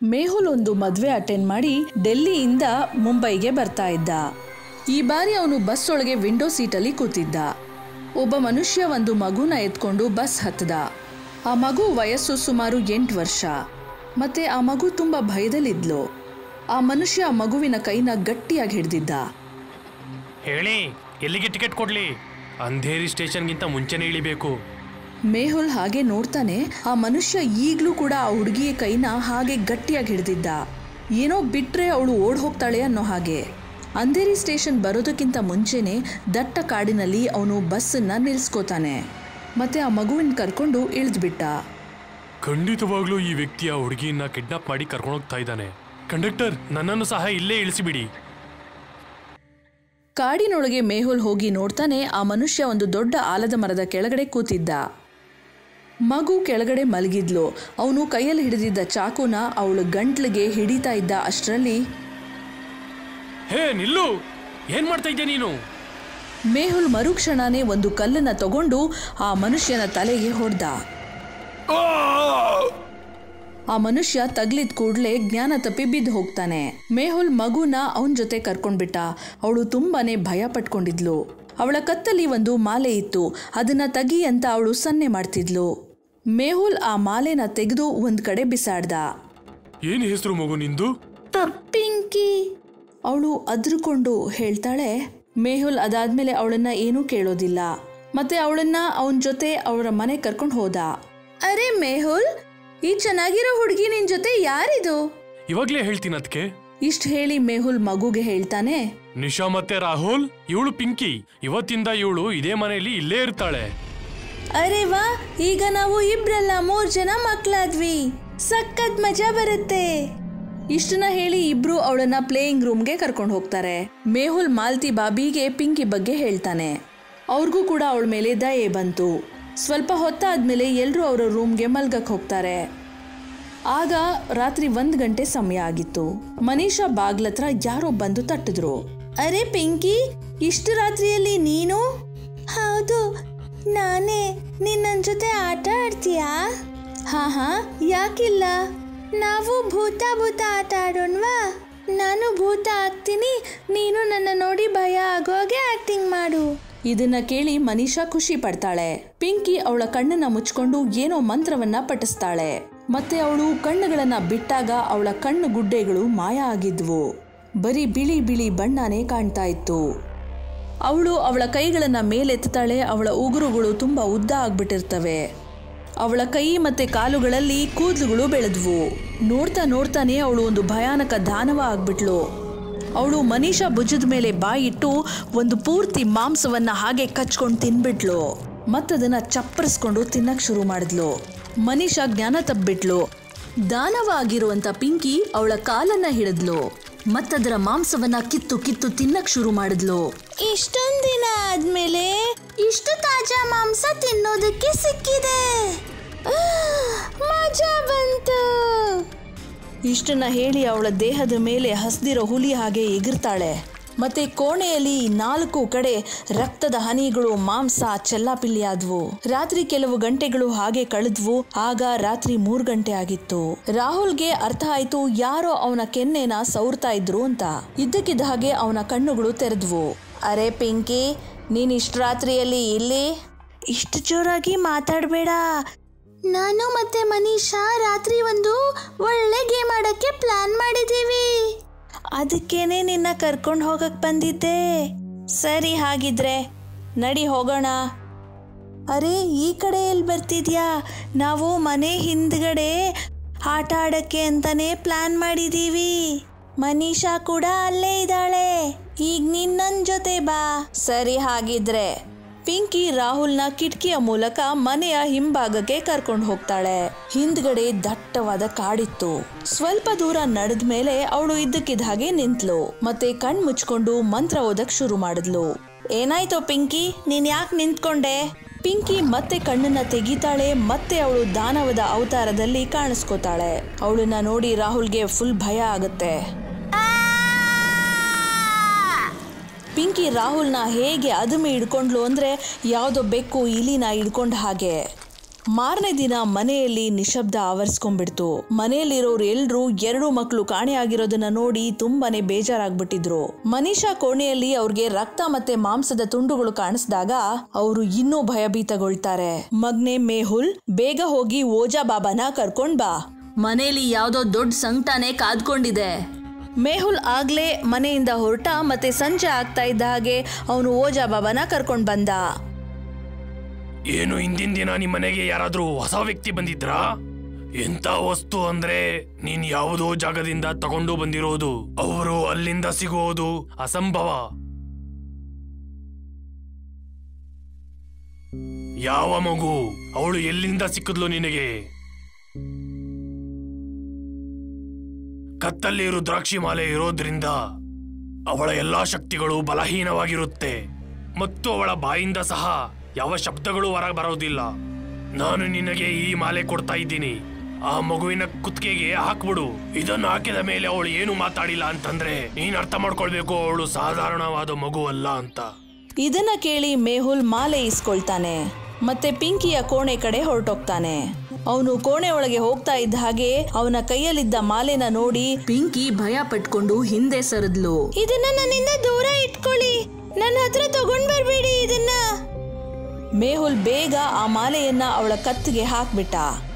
ಮೇಹುಲ್ ಒಂದು ಮದ್ವೆ ಅಟೆಂಡ್ ಮಾಡಿ ಡೆಲ್ಲಿಯಿಂದ ಮುಂಬೈಗೆ ಬರ್ತಾ ಇದ್ದ ಈ ಬಾರಿ ಅವನು ಬಸ್ ಒಳಗೆ ವಿಂಡೋ ಸೀಟಲ್ಲಿ ಕೂತಿದ್ದ ಒಬ್ಬ ಮನುಷ್ಯ ಒಂದು ಮಗುನ ಎತ್ಕೊಂಡು ಬಸ್ ಹತ್ತದ ಆ ಮಗು ವಯಸ್ಸು ಸುಮಾರು ಎಂಟು ವರ್ಷ ಮತ್ತೆ ಆ ಮಗು ತುಂಬಾ ಭಯದಲ್ಲಿದ್ಲು ಆ ಮನುಷ್ಯ ಆ ಮಗುವಿನ ಕೈನ ಗಟ್ಟಿಯಾಗಿ ಹಿಡ್ದಿದ್ದ ಹೇಳಿ ಎಲ್ಲಿಗೆ ಟಿಕೆಟ್ ಕೊಡ್ಲಿ ಅಂಧೇರಿ ಸ್ಟೇಷನ್ಗಿಂತ ಮುಂಚೆನೇ ಇಳಿಬೇಕು ಮೇಹುಲ್ ಹಾಗೆ ನೋಡ್ತಾನೆ ಆ ಮನುಷ್ಯ ಈಗ್ಲೂ ಕೂಡ ಆ ಹುಡುಗಿಯ ಕೈನ ಹಾಗೆ ಗಟ್ಟಿಯಾಗಿ ಹಿಡ್ದಿದ್ದ ಏನೋ ಬಿಟ್ರೆ ಅವಳು ಓಡ್ ಹೋಗ್ತಾಳೆ ಅನ್ನೋ ಹಾಗೆ ಅಂಧೇರಿ ಸ್ಟೇಷನ್ ಬರೋದಕ್ಕಿಂತ ಮುಂಚೆನೆ ದಟ್ಟ ಕಾಡಿನಲ್ಲಿ ಅವನು ಬಸ್ಸನ್ನ ನಿಲ್ಸ್ಕೋತಾನೆ ಮತ್ತೆ ಆ ಮಗುವಿನ ಕರ್ಕೊಂಡು ಇಳಿದ್ಬಿಟ್ಟ ಖಂಡಿತವಾಗ್ಲೂ ಈ ವ್ಯಕ್ತಿ ಆ ಹುಡುಗಿಯನ್ನ ಕಿಡ್ನಾಪ್ ಮಾಡಿ ಕರ್ಕೊಂಡೋಗ್ತಾ ಇದ್ದಾನೆ ಕಂಡಕ್ಟರ್ ನನ್ನನ್ನು ಸಹ ಇಲ್ಲೇ ಇಳಿಸಿಬಿಡಿ ಕಾಡಿನೊಳಗೆ ಮೇಹುಲ್ ಹೋಗಿ ನೋಡ್ತಾನೆ ಆ ಮನುಷ್ಯ ಒಂದು ದೊಡ್ಡ ಆಲದ ಮರದ ಕೆಳಗಡೆ ಕೂತಿದ್ದ ಮಗು ಕೆಳಗಡೆ ಮಲಗಿದ್ಲು ಅವನು ಕೈಯಲ್ಲಿ ಹಿಡಿದಿದ್ದ ಚಾಕುನ ಅವಳು ಗಂಟ್ಲಿಗೆ ಹಿಡಿತಾ ಇದ್ದ ಅಷ್ಟರಲ್ಲಿ ಹೇ ನಿಲ್ಲು ಏನ್ ಮಾಡ್ತಾ ಇದ್ದೆ ನೀನು ಮೇಹುಲ್ ಮರುಕ್ಷಣನೇ ಒಂದು ಕಲ್ಲನ್ನ ತಗೊಂಡು ಆ ಮನುಷ್ಯನ ತಲೆಗೆ ಹೊಡೆದ ಆ ಮನುಷ್ಯ ತಗ್ಲಿದ ಕೂಡ್ಲೆ ಜ್ಞಾನ ತಪ್ಪಿ ಬಿದ್ದು ಹೋಗ್ತಾನೆ ಮೇಹುಲ್ ಮಗುನ ಅವನ ಜೊತೆ ಕರ್ಕೊಂಡ್ಬಿಟ್ಟ ಅವಳು ತುಂಬಾನೇ ಭಯ ಪಟ್ಕೊಂಡಿದ್ಲು ಅವಳ ಕತ್ತಲ್ಲಿ ಒಂದು ಮಾಲೆ ಇತ್ತು ಅದನ್ನ ತಗಿ ಅಂತ ಅವಳು ಸನ್ನೆ ಮಾಡ್ತಿದ್ಲು ಮೇಹುಲ್ ಆ ಮಾಲೆನ ತೆಗೆದು ಒಂದ್ ಕಡೆ ಬಿಸಾಡ್ದ ಏನ್ ಹೆಸರು ಮಗು ನಿಂದು ಪಿಂಕಿ ಅವಳು ಅದ್ರುಕೊಂಡು ಹೇಳ್ತಾಳೆ ಮೇಹುಲ್ ಅದಾದ್ಮೇಲೆ ಅವಳನ್ನ ಏನೂ ಕೇಳೋದಿಲ್ಲ ಮತ್ತೆ ಅವಳನ್ನ ಅವನ ಜೊತೆ ಅವರ ಮನೆ ಕರ್ಕೊಂಡು ಹೋದ ಅರೆ ಮೇಹುಲ್ ಈ ಚೆನ್ನಾಗಿರೋ ಹುಡುಗಿ ನಿನ್ ಜೊತೆ ಯಾರಿದು ಇವಾಗ್ಲೇ ಹೇಳ್ತೀನಿ ಅದಕ್ಕೆ ಇಷ್ಟ ಹೇಳಿ ಮೇಹುಲ್ ಮಗುಗೆ ಹೇಳ್ತಾನೆ ನಿಶಾ ಮತ್ತೆ ರಾಹುಲ್ ಇವಳು ಪಿಂಕಿ ಇವತ್ತಿಂದ ಇವಳು ಇದೇ ಮನೆಯಲ್ಲಿ ಇಲ್ಲೇ ಇರ್ತಾಳೆ ಅರೆ ವಾ ಈಗ ನಾವು ಇಬ್ರಲ್ಲ ಮೂರ್ ಜನ ಮಕ್ಳಾದ್ವಿ ಸಖತ್ ಮಜಾ ಬರುತ್ತೆ ಇಷ್ಟನ್ನ ಹೇಳಿ ಇಬ್ರು ಅವಳನ್ನ ಪ್ಲೇಯಿಂಗ್ ರೂಮ್ಗೆ ಕರ್ಕೊಂಡು ಹೋಗ್ತಾರೆ ಮೇಹುಲ್ ಮಾಲ್ತಿ ಬಾಬಿಗೆ ಪಿಂಕಿ ಬಗ್ಗೆ ಹೇಳ್ತಾನೆ ಅವ್ರಿಗೂ ಕೂಡ ಅವಳ ಮೇಲೆ ದಯೆ ಬಂತು ಸ್ವಲ್ಪ ಹೊತ್ತಾದ್ಮೇಲೆ ಎಲ್ರೂ ಅವರ ರೂಮ್ಗೆ ಮಲ್ಗಕ್ ಹೋಗ್ತಾರೆ ಆಗ ರಾತ್ರಿ ಒಂದ್ ಗಂಟೆ ಸಮಯ ಆಗಿತ್ತು ಮನೀಷಾ ಬಾಗ್ಲತ್ರ ಯಾರೋ ಬಂದು ತಟ್ಟಿದ್ರು ಅರೆ ಪಿಂಕಿ ಇಷ್ಟು ರಾತ್ರಿಯಲ್ಲಿ ನೀನು ಹೌದು ನಾನೇ ನಿನ್ನ ಜೊತೆ ಆಟ ಆಡ್ತೀಯಾ ಹಾ ಹಾ ಯಾಕಿಲ್ಲ ನಾವು ಭೂತ ಭೂತ ಆಟ ಆಡೋಣವಾ ನಾನು ಭೂತ ಆಗ್ತೀನಿ ನೀನು ನನ್ನ ನೋಡಿ ಭಯ ಆಗೋಗೆ ಆಕ್ಟಿಂಗ್ ಮಾಡು ಇದನ್ನ ಕೇಳಿ ಮನೀಷಾ ಖುಷಿ ಪಡ್ತಾಳೆ ಪಿಂಕಿ ಅವಳ ಕಣ್ಣನ್ನ ಮುಚ್ಕೊಂಡು ಏನೋ ಮಂತ್ರವನ್ನ ಪಠಿಸ್ತಾಳೆ ಮತ್ತೆ ಅವಳು ಕಣ್ಣುಗಳನ್ನ ಬಿಟ್ಟಾಗ ಅವಳ ಕಣ್ಣು ಗುಡ್ಡೆಗಳು ಮಾಯ ಆಗಿದ್ವು ಬರೀ ಬಿಳಿ ಬಿಳಿ ಬಣ್ಣನೇ ಕಾಣ್ತಾ ಇತ್ತು ಅವಳು ಅವಳ ಕೈಗಳನ್ನ ಮೇಲೆತ್ತಾಳೆ ಅವಳ ಉಗುರುಗಳು ತುಂಬಾ ಉದ್ದ ಆಗ್ಬಿಟ್ಟಿರ್ತವೆ ಅವಳ ಕೈ ಮತ್ತೆ ಕಾಲುಗಳಲ್ಲಿ ಕೂದಲುಗಳು ಬೆಳೆದ್ವು ನೋಡ್ತಾ ನೋಡ್ತಾನೆ ಅವಳು ಒಂದು ಭಯಾನಕ ದಾನವ ಆಗ್ಬಿಟ್ಲು ಅವಳು ಮನೀಷಾ ಭುಜದ ಮೇಲೆ ಬಾಯಿಟ್ಟು ಒಂದು ಪೂರ್ತಿ ಮಾಂಸವನ್ನ ಹಾಗೆ ಕಚ್ಕೊಂಡು ತಿನ್ಬಿಟ್ಲು ಮತ್ತದನ್ನ ಚಪ್ಪರಿಸ್ಕೊಂಡು ತಿನ್ನಕ್ ಶುರು ಮಾಡಿದ್ಲು ಮನೀಷಾ ಜ್ಞಾನ ತಪ್ಪಿಬಿಟ್ಲು ದಾನವ ಆಗಿರುವಂತ ಪಿಂಕಿ ಅವಳ ಕಾಲನ್ನ ಹಿಡಿದ್ಲು ಮತ್ತದರ ಮಾಂಸವನ್ನ ಕಿತ್ತು ಕಿತ್ತು ತಿನ್ನಕ್ ಶುರು ಮಾಡಿದ್ಲು ಇಷ್ಟೊಂದ್ ದಿನ ಆದ್ಮೇಲೆ ಇಷ್ಟು ತಾಜಾ ಮಾಂಸ ತಿನ್ನೋದಕ್ಕೆ ಸಿಕ್ಕಿದೆ ಮಜಾ ಬಂತು ಇಷ್ಟನ್ನ ಹೇಳಿ ಅವಳ ದೇಹದ ಮೇಲೆ ಹಸ್ದಿರೋ ಹುಲಿ ಹಾಗೆ ಎಗರ್ತಾಳೆ ಮತ್ತೆ ಕೋಣೆಯಲ್ಲಿ ನಾಲ್ಕು ಕಡೆ ರಕ್ತದ ಹನಿಗಳು ಮಾಂಸ ಚೆಲ್ಲಾಪಿಲ್ಲಿ ಆದ್ವು ರಾತ್ರಿ ಕೆಲವು ಗಂಟೆಗಳು ಹಾಗೆ ಕಳೆದ್ವು ಆಗ ರಾತ್ರಿ ಮೂರ್ ಗಂಟೆ ಆಗಿತ್ತು ರಾಹುಲ್ಗೆ ಅರ್ಥ ಆಯ್ತು ಯಾರೋ ಅವನ ಕೆನ್ನೆನ ಸೌರ್ತಾ ಇದ್ರು ಅಂತ ಇದ್ದಕ್ಕಿದ್ದ ಹಾಗೆ ಅವನ ಕಣ್ಣುಗಳು ತೆರೆದ್ವು ಅರೆ ಪಿಂಕಿ ನೀನ್ ಇಷ್ಟ ರಾತ್ರಿಯಲ್ಲಿ ಇಲ್ಲಿ ಇಷ್ಟು ಜೋರಾಗಿ ಮಾತಾಡಬೇಡ ನಾನು ಮತ್ತೆ ಮನೀಷಾ ರಾತ್ರಿ ಒಂದು ಒಳ್ಳೆ ಗೇಮ್ ಆಡಕ್ಕೆ ಪ್ಲಾನ್ ಮಾಡಿದೀವಿ ಅದಕ್ಕೇನೆ ನಿನ್ನ ಕರ್ಕೊಂಡು ಹೋಗಕ್ ಬಂದಿದ್ದೆ ಸರಿ ಹಾಗಿದ್ರೆ ನಡಿ ಹೋಗೋಣ ಅರೆ ಈ ಕಡೆ ಎಲ್ಲಿ ಬರ್ತಿದ್ಯಾ ನಾವು ಮನೆ ಹಿಂದ್ಗಡೆ ಆಟ ಆಡಕ್ಕೆ ಅಂತಾನೆ ಪ್ಲಾನ್ ಮಾಡಿದೀವಿ ಮನೀಷಾ ಕೂಡ ಅಲ್ಲೇ ಇದ್ದಾಳೆ ಈಗ ನೀನ್ ನನ್ ಜೊತೆ ಬಾ ಸರಿ ಹಾಗಿದ್ರೆ ಪಿಂಕಿ ರಾಹುಲ್ನ ಕಿಟಕಿಯ ಮೂಲಕ ಮನೆಯ ಹಿಂಭಾಗಕ್ಕೆ ಕರ್ಕೊಂಡು ಹೋಗ್ತಾಳೆ ಹಿಂದ್ಗಡೆ ದಟ್ಟವಾದ ಕಾಡಿತ್ತು ಸ್ವಲ್ಪ ದೂರ ನಡೆದ ಮೇಲೆ ಅವಳು ಇದ್ದಕ್ಕಿದ್ದ ಹಾಗೆ ನಿಂತ್ಲು ಮತ್ತೆ ಕಣ್ ಮುಚ್ಕೊಂಡು ಮಂತ್ರ ಓದಕ್ ಶುರು ಮಾಡಿದ್ಲು ಏನಾಯ್ತು ಪಿಂಕಿ ನೀನ್ ಯಾಕೆ ನಿಂತ್ಕೊಂಡೆ ಪಿಂಕಿ ಮತ್ತೆ ಕಣ್ಣನ್ನ ತೆಗಿತಾಳೆ ಮತ್ತೆ ಅವಳು ದಾನವದ ಅವತಾರದಲ್ಲಿ ಕಾಣಿಸ್ಕೋತಾಳೆ ಅವಳನ್ನ ನೋಡಿ ರಾಹುಲ್ಗೆ ಫುಲ್ ಭಯ ಆಗುತ್ತೆ ಪಿಂಕಿ ರಾಹುಲ್ನ ಹೇಗೆ ಅದುಮಿ ಹಿಡ್ಕೊಂಡ್ಲು ಅಂದ್ರೆ ಯಾವುದೋ ಬೆಕ್ಕು ಇಲಿನ ಹಿಡ್ಕೊಂಡ ಹಾಗೆ ಮಾರನೇ ದಿನ ಮನೆಯಲ್ಲಿ ನಿಶಬ್ದ ಆವರಿಸ್ಕೊಂಡ್ಬಿಡ್ತು ಮನೆಯಲ್ಲಿರೋರು ಎಲ್ರೂ ಎರಡು ಮಕ್ಕಳು ಕಾಣೆಯಾಗಿರೋದನ್ನ ನೋಡಿ ತುಂಬಾನೇ ಬೇಜಾರಾಗ್ಬಿಟ್ಟಿದ್ರು ಮನೀಷಾ ಕೋಣೆಯಲ್ಲಿ ಅವ್ರಿಗೆ ರಕ್ತ ಮತ್ತೆ ಮಾಂಸದ ತುಂಡುಗಳು ಕಾಣಿಸಿದಾಗ ಅವರು ಇನ್ನೂ ಭಯಭೀತಗೊಳ್ತಾರೆ ಮಗ್ನೆ ಮೇಹುಲ್ ಬೇಗ ಹೋಗಿ ಓಜಾ ಬಾಬಾನ ಕರ್ಕೊಂಡ್ ಬಾ ಮನೆಯಲ್ಲಿ ಯಾವ್ದೋ ದೊಡ್ಡ ಸಂಕಟನೇ ಕಾದ್ಕೊಂಡಿದೆ ಮೇಹುಲ್ ಆಗ್ಲೇ ಮನೆಯಿಂದ ಹೊರಟ ಮತ್ತೆ ಸಂಜೆ ಆಗ್ತಾ ಇದ್ದ ಹಾಗೆ ಅವನು ಓಜಾ ಬಾಬಾನ ಕರ್ಕೊಂಡ್ ಬಂದ ಏನು ಹಿಂದಿನ ದಿನ ನಿಮ್ ಮನೆಗೆ ಯಾರಾದ್ರೂ ಹೊಸ ವ್ಯಕ್ತಿ ಬಂದಿದ್ರಾ ಎಂತ ವಸ್ತು ಅಂದ್ರೆ ನೀನ್ ಯಾವುದೋ ಜಾಗದಿಂದ ತಗೊಂಡು ಬಂದಿರೋದು ಅವರು ಅಲ್ಲಿಂದ ಸಿಗೋದು ಅಸಂಭವ ಯಾವ ಮಗು ಅವಳು ಎಲ್ಲಿಂದ ಸಿಕ್ಕಿದ್ಲು ನಿನಗೆ ಕತ್ತಲ್ಲಿ ರುದ್ರಾಕ್ಷಿ ಮಾಲೆ ಇರೋದ್ರಿಂದ ಅವಳ ಎಲ್ಲಾ ಶಕ್ತಿಗಳು ಬಲಹೀನವಾಗಿರುತ್ತೆ ಮತ್ತು ಅವಳ ಬಾಯಿಂದ ಸಹ ಯಾವ ಶಬ್ದಗಳು ಹೊರ ಬರೋದಿಲ್ಲ ನಾನು ನಿನಗೆ ಈ ಮಾಲೆ ಕೊಡ್ತಾ ಇದ್ದೀನಿ ಆ ಮಗುವಿನ ಕುತ್ತಿಗೆಗೆ ಹಾಕ್ಬಿಡು ಇದನ್ನು ಹಾಕಿದ ಮೇಲೆ ಅವಳು ಏನು ಮಾತಾಡಿಲ್ಲ ಅಂತಂದ್ರೆ ನೀನ್ ಅರ್ಥ ಮಾಡ್ಕೊಳ್ಬೇಕು ಅವಳು ಸಾಧಾರಣವಾದ ಮಗು ಅಲ್ಲ ಅಂತ ಇದನ್ನ ಕೇಳಿ ಮೇಹುಲ್ ಮಾಲೆ ಇಸ್ಕೊಳ್ತಾನೆ ಮತ್ತೆ ಪಿಂಕಿಯ ಕೋಣೆ ಕಡೆ ಹೊರಟೋಗ್ತಾನೆ ಅವನು ಕೋಣೆ ಒಳಗೆ ಹೋಗ್ತಾ ಇದ್ದ ಹಾಗೆ ಅವನ ಕೈಯಲ್ಲಿದ್ದ ಮಾಲೆನ ನೋಡಿ ಪಿಂಕಿ ಭಯ ಪಟ್ಕೊಂಡು ಹಿಂದೆ ಸರಿದ್ಲು ಇದನ್ನ ನನ್ನಿಂದ ದೂರ ಇಟ್ಕೊಳ್ಳಿ ನನ್ನ ಹತ್ರ ತಗೊಂಡ್ ಬರ್ಬೇಡಿ ಇದನ್ನ ಮೇಹುಲ್ ಬೇಗ ಆ ಮಾಲೆಯನ್ನ ಅವಳ ಕತ್ತಿಗೆ ಹಾಕ್ಬಿಟ್ಟ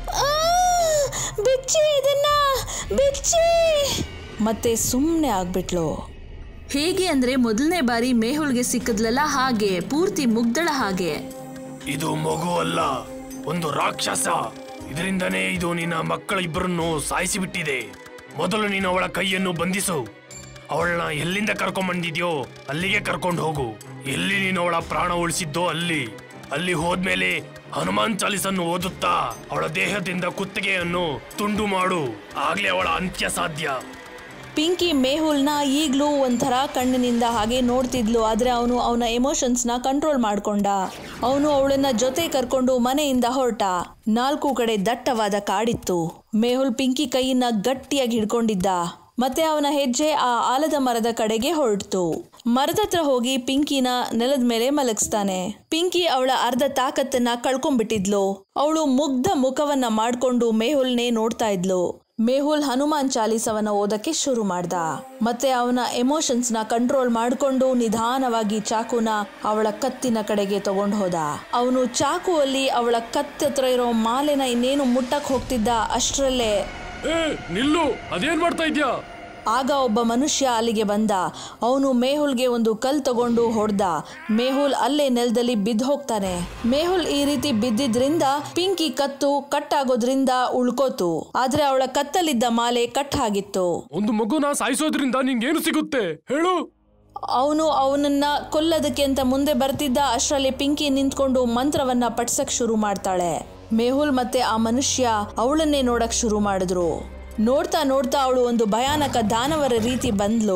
ಬಿಚ್ಚಿ ಇದನ್ನ ಬಿಚ್ಚಿ ಮತ್ತೆ ಸುಮ್ಮನೆ ಆಗ್ಬಿಟ್ಲು ಹೇಗೆ ಅಂದ್ರೆ ಮೊದಲನೇ ಬಾರಿ ಮೇಹುಲ್ಗೆ ಸಿಕ್ಕದ್ಲಲ್ಲ ಹಾಗೆ ಪೂರ್ತಿ ಮುಗ್ದಳ ಹಾಗೆ ಇದು ಮಗು ಅಲ್ಲ ಒಂದು ರಾಕ್ಷಸ ಇದರಿಂದನೇ ಇದು ನಿನ್ನ ಮಕ್ಕಳ ಇಬ್ಬರನ್ನು ಸಾಯಿಸಿಬಿಟ್ಟಿದೆ ಮೊದಲು ನೀನು ಅವಳ ಕೈಯನ್ನು ಬಂಧಿಸು ಅವಳನ್ನ ಎಲ್ಲಿಂದ ಕರ್ಕೊಂಡ್ ಅಲ್ಲಿಗೆ ಕರ್ಕೊಂಡು ಹೋಗು ಎಲ್ಲಿ ನೀನು ಅವಳ ಪ್ರಾಣ ಉಳಿಸಿದ್ದೋ ಅಲ್ಲಿ ಅಲ್ಲಿ ಹೋದ್ಮೇಲೆ ಹನುಮಾನ್ ಚಾಲಿಸನ್ನು ಓದುತ್ತಾ ಅವಳ ದೇಹದಿಂದ ಕುತ್ತಿಗೆಯನ್ನು ತುಂಡು ಮಾಡು ಆಗ್ಲೇ ಅವಳ ಅಂತ್ಯ ಸಾಧ್ಯ ಪಿಂಕಿ ಮೇಹುಲ್ನ ಈಗ್ಲೂ ಒಂಥರ ಕಣ್ಣಿನಿಂದ ಹಾಗೆ ನೋಡ್ತಿದ್ಲು ಆದ್ರೆ ಅವನು ಅವನ ಎಮೋಷನ್ಸ್ನ ಕಂಟ್ರೋಲ್ ಮಾಡ್ಕೊಂಡ ಅವನು ಅವಳನ್ನ ಜೊತೆ ಕರ್ಕೊಂಡು ಮನೆಯಿಂದ ಹೊರಟ ನಾಲ್ಕು ಕಡೆ ದಟ್ಟವಾದ ಕಾಡಿತ್ತು ಮೇಹುಲ್ ಪಿಂಕಿ ಕೈಯನ್ನ ಗಟ್ಟಿಯಾಗಿ ಹಿಡ್ಕೊಂಡಿದ್ದ ಮತ್ತೆ ಅವನ ಹೆಜ್ಜೆ ಆ ಆಲದ ಮರದ ಕಡೆಗೆ ಹೊರಡ್ತು ಮರದ ಹತ್ರ ಹೋಗಿ ಪಿಂಕಿನ ನೆಲದ ಮೇಲೆ ಮಲಗಿಸ್ತಾನೆ ಪಿಂಕಿ ಅವಳ ಅರ್ಧ ತಾಕತ್ತನ್ನ ಕಳ್ಕೊಂಡ್ಬಿಟ್ಟಿದ್ಲು ಅವಳು ಮುಗ್ಧ ಮುಖವನ್ನ ಮಾಡ್ಕೊಂಡು ಮೇಹುಲ್ನೇ ನೋಡ್ತಾ ಇದ್ಲು ಮೇಹುಲ್ ಹನುಮಾನ್ ಚಾಲೀಸವನ್ನ ಓದಕ್ಕೆ ಶುರು ಮಾಡ್ದ ಮತ್ತೆ ಅವನ ಎಮೋಷನ್ಸ್ ನ ಕಂಟ್ರೋಲ್ ಮಾಡ್ಕೊಂಡು ನಿಧಾನವಾಗಿ ಚಾಕುನ ಅವಳ ಕತ್ತಿನ ಕಡೆಗೆ ತಗೊಂಡು ಹೋದ ಅವನು ಚಾಕುವಲ್ಲಿ ಅವಳ ಕತ್ತಿ ಹತ್ರ ಇರೋ ಮಾಲೆನ ಇನ್ನೇನು ಮುಟ್ಟಕ್ ಹೋಗ್ತಿದ್ದ ಅಷ್ಟರಲ್ಲೇ ಏ ನಿಲ್ಲು ಅದೇನ್ ಮಾಡ್ತಾ ಇದ್ಯಾ ಆಗ ಒಬ್ಬ ಮನುಷ್ಯ ಅಲ್ಲಿಗೆ ಬಂದ ಅವನು ಮೇಹುಲ್ಗೆ ಒಂದು ಕಲ್ ತಗೊಂಡು ಹೊಡೆದ ಮೇಹುಲ್ ಅಲ್ಲೇ ನೆಲದಲ್ಲಿ ಬಿದ್ದು ಹೋಗ್ತಾನೆ ಮೇಹುಲ್ ಈ ರೀತಿ ಬಿದ್ದಿದ್ರಿಂದ ಪಿಂಕಿ ಕತ್ತು ಕಟ್ ಆಗೋದ್ರಿಂದ ಉಳ್ಕೋತು ಆದ್ರೆ ಅವಳ ಕತ್ತಲ್ಲಿದ್ದ ಮಾಲೆ ಕಟ್ ಆಗಿತ್ತು ಒಂದು ಮಗುನ ಸಾಯಿಸೋದ್ರಿಂದ ನಿಂಗೇನು ಸಿಗುತ್ತೆ ಹೇಳು ಅವನು ಅವನನ್ನ ಕೊಲ್ಲೋದಕ್ಕೆ ಅಂತ ಮುಂದೆ ಬರ್ತಿದ್ದ ಅಷ್ಟರಲ್ಲಿ ಪಿಂಕಿ ನಿಂತ್ಕೊಂಡು ಮಂತ್ರವನ್ನ ಪಟ್ಸಕ್ ಶುರು ಮಾಡ್ತಾಳೆ ಮೇಹುಲ್ ಮತ್ತೆ ಆ ಮನುಷ್ಯ ಅವಳನ್ನೇ ನೋಡಕ್ ಶುರು ಮಾಡಿದ್ರು ನೋಡ್ತಾ ನೋಡ್ತಾ ಅವಳು ಒಂದು ಭಯಾನಕ ದಾನವರ ರೀತಿ ಬಂದ್ಲು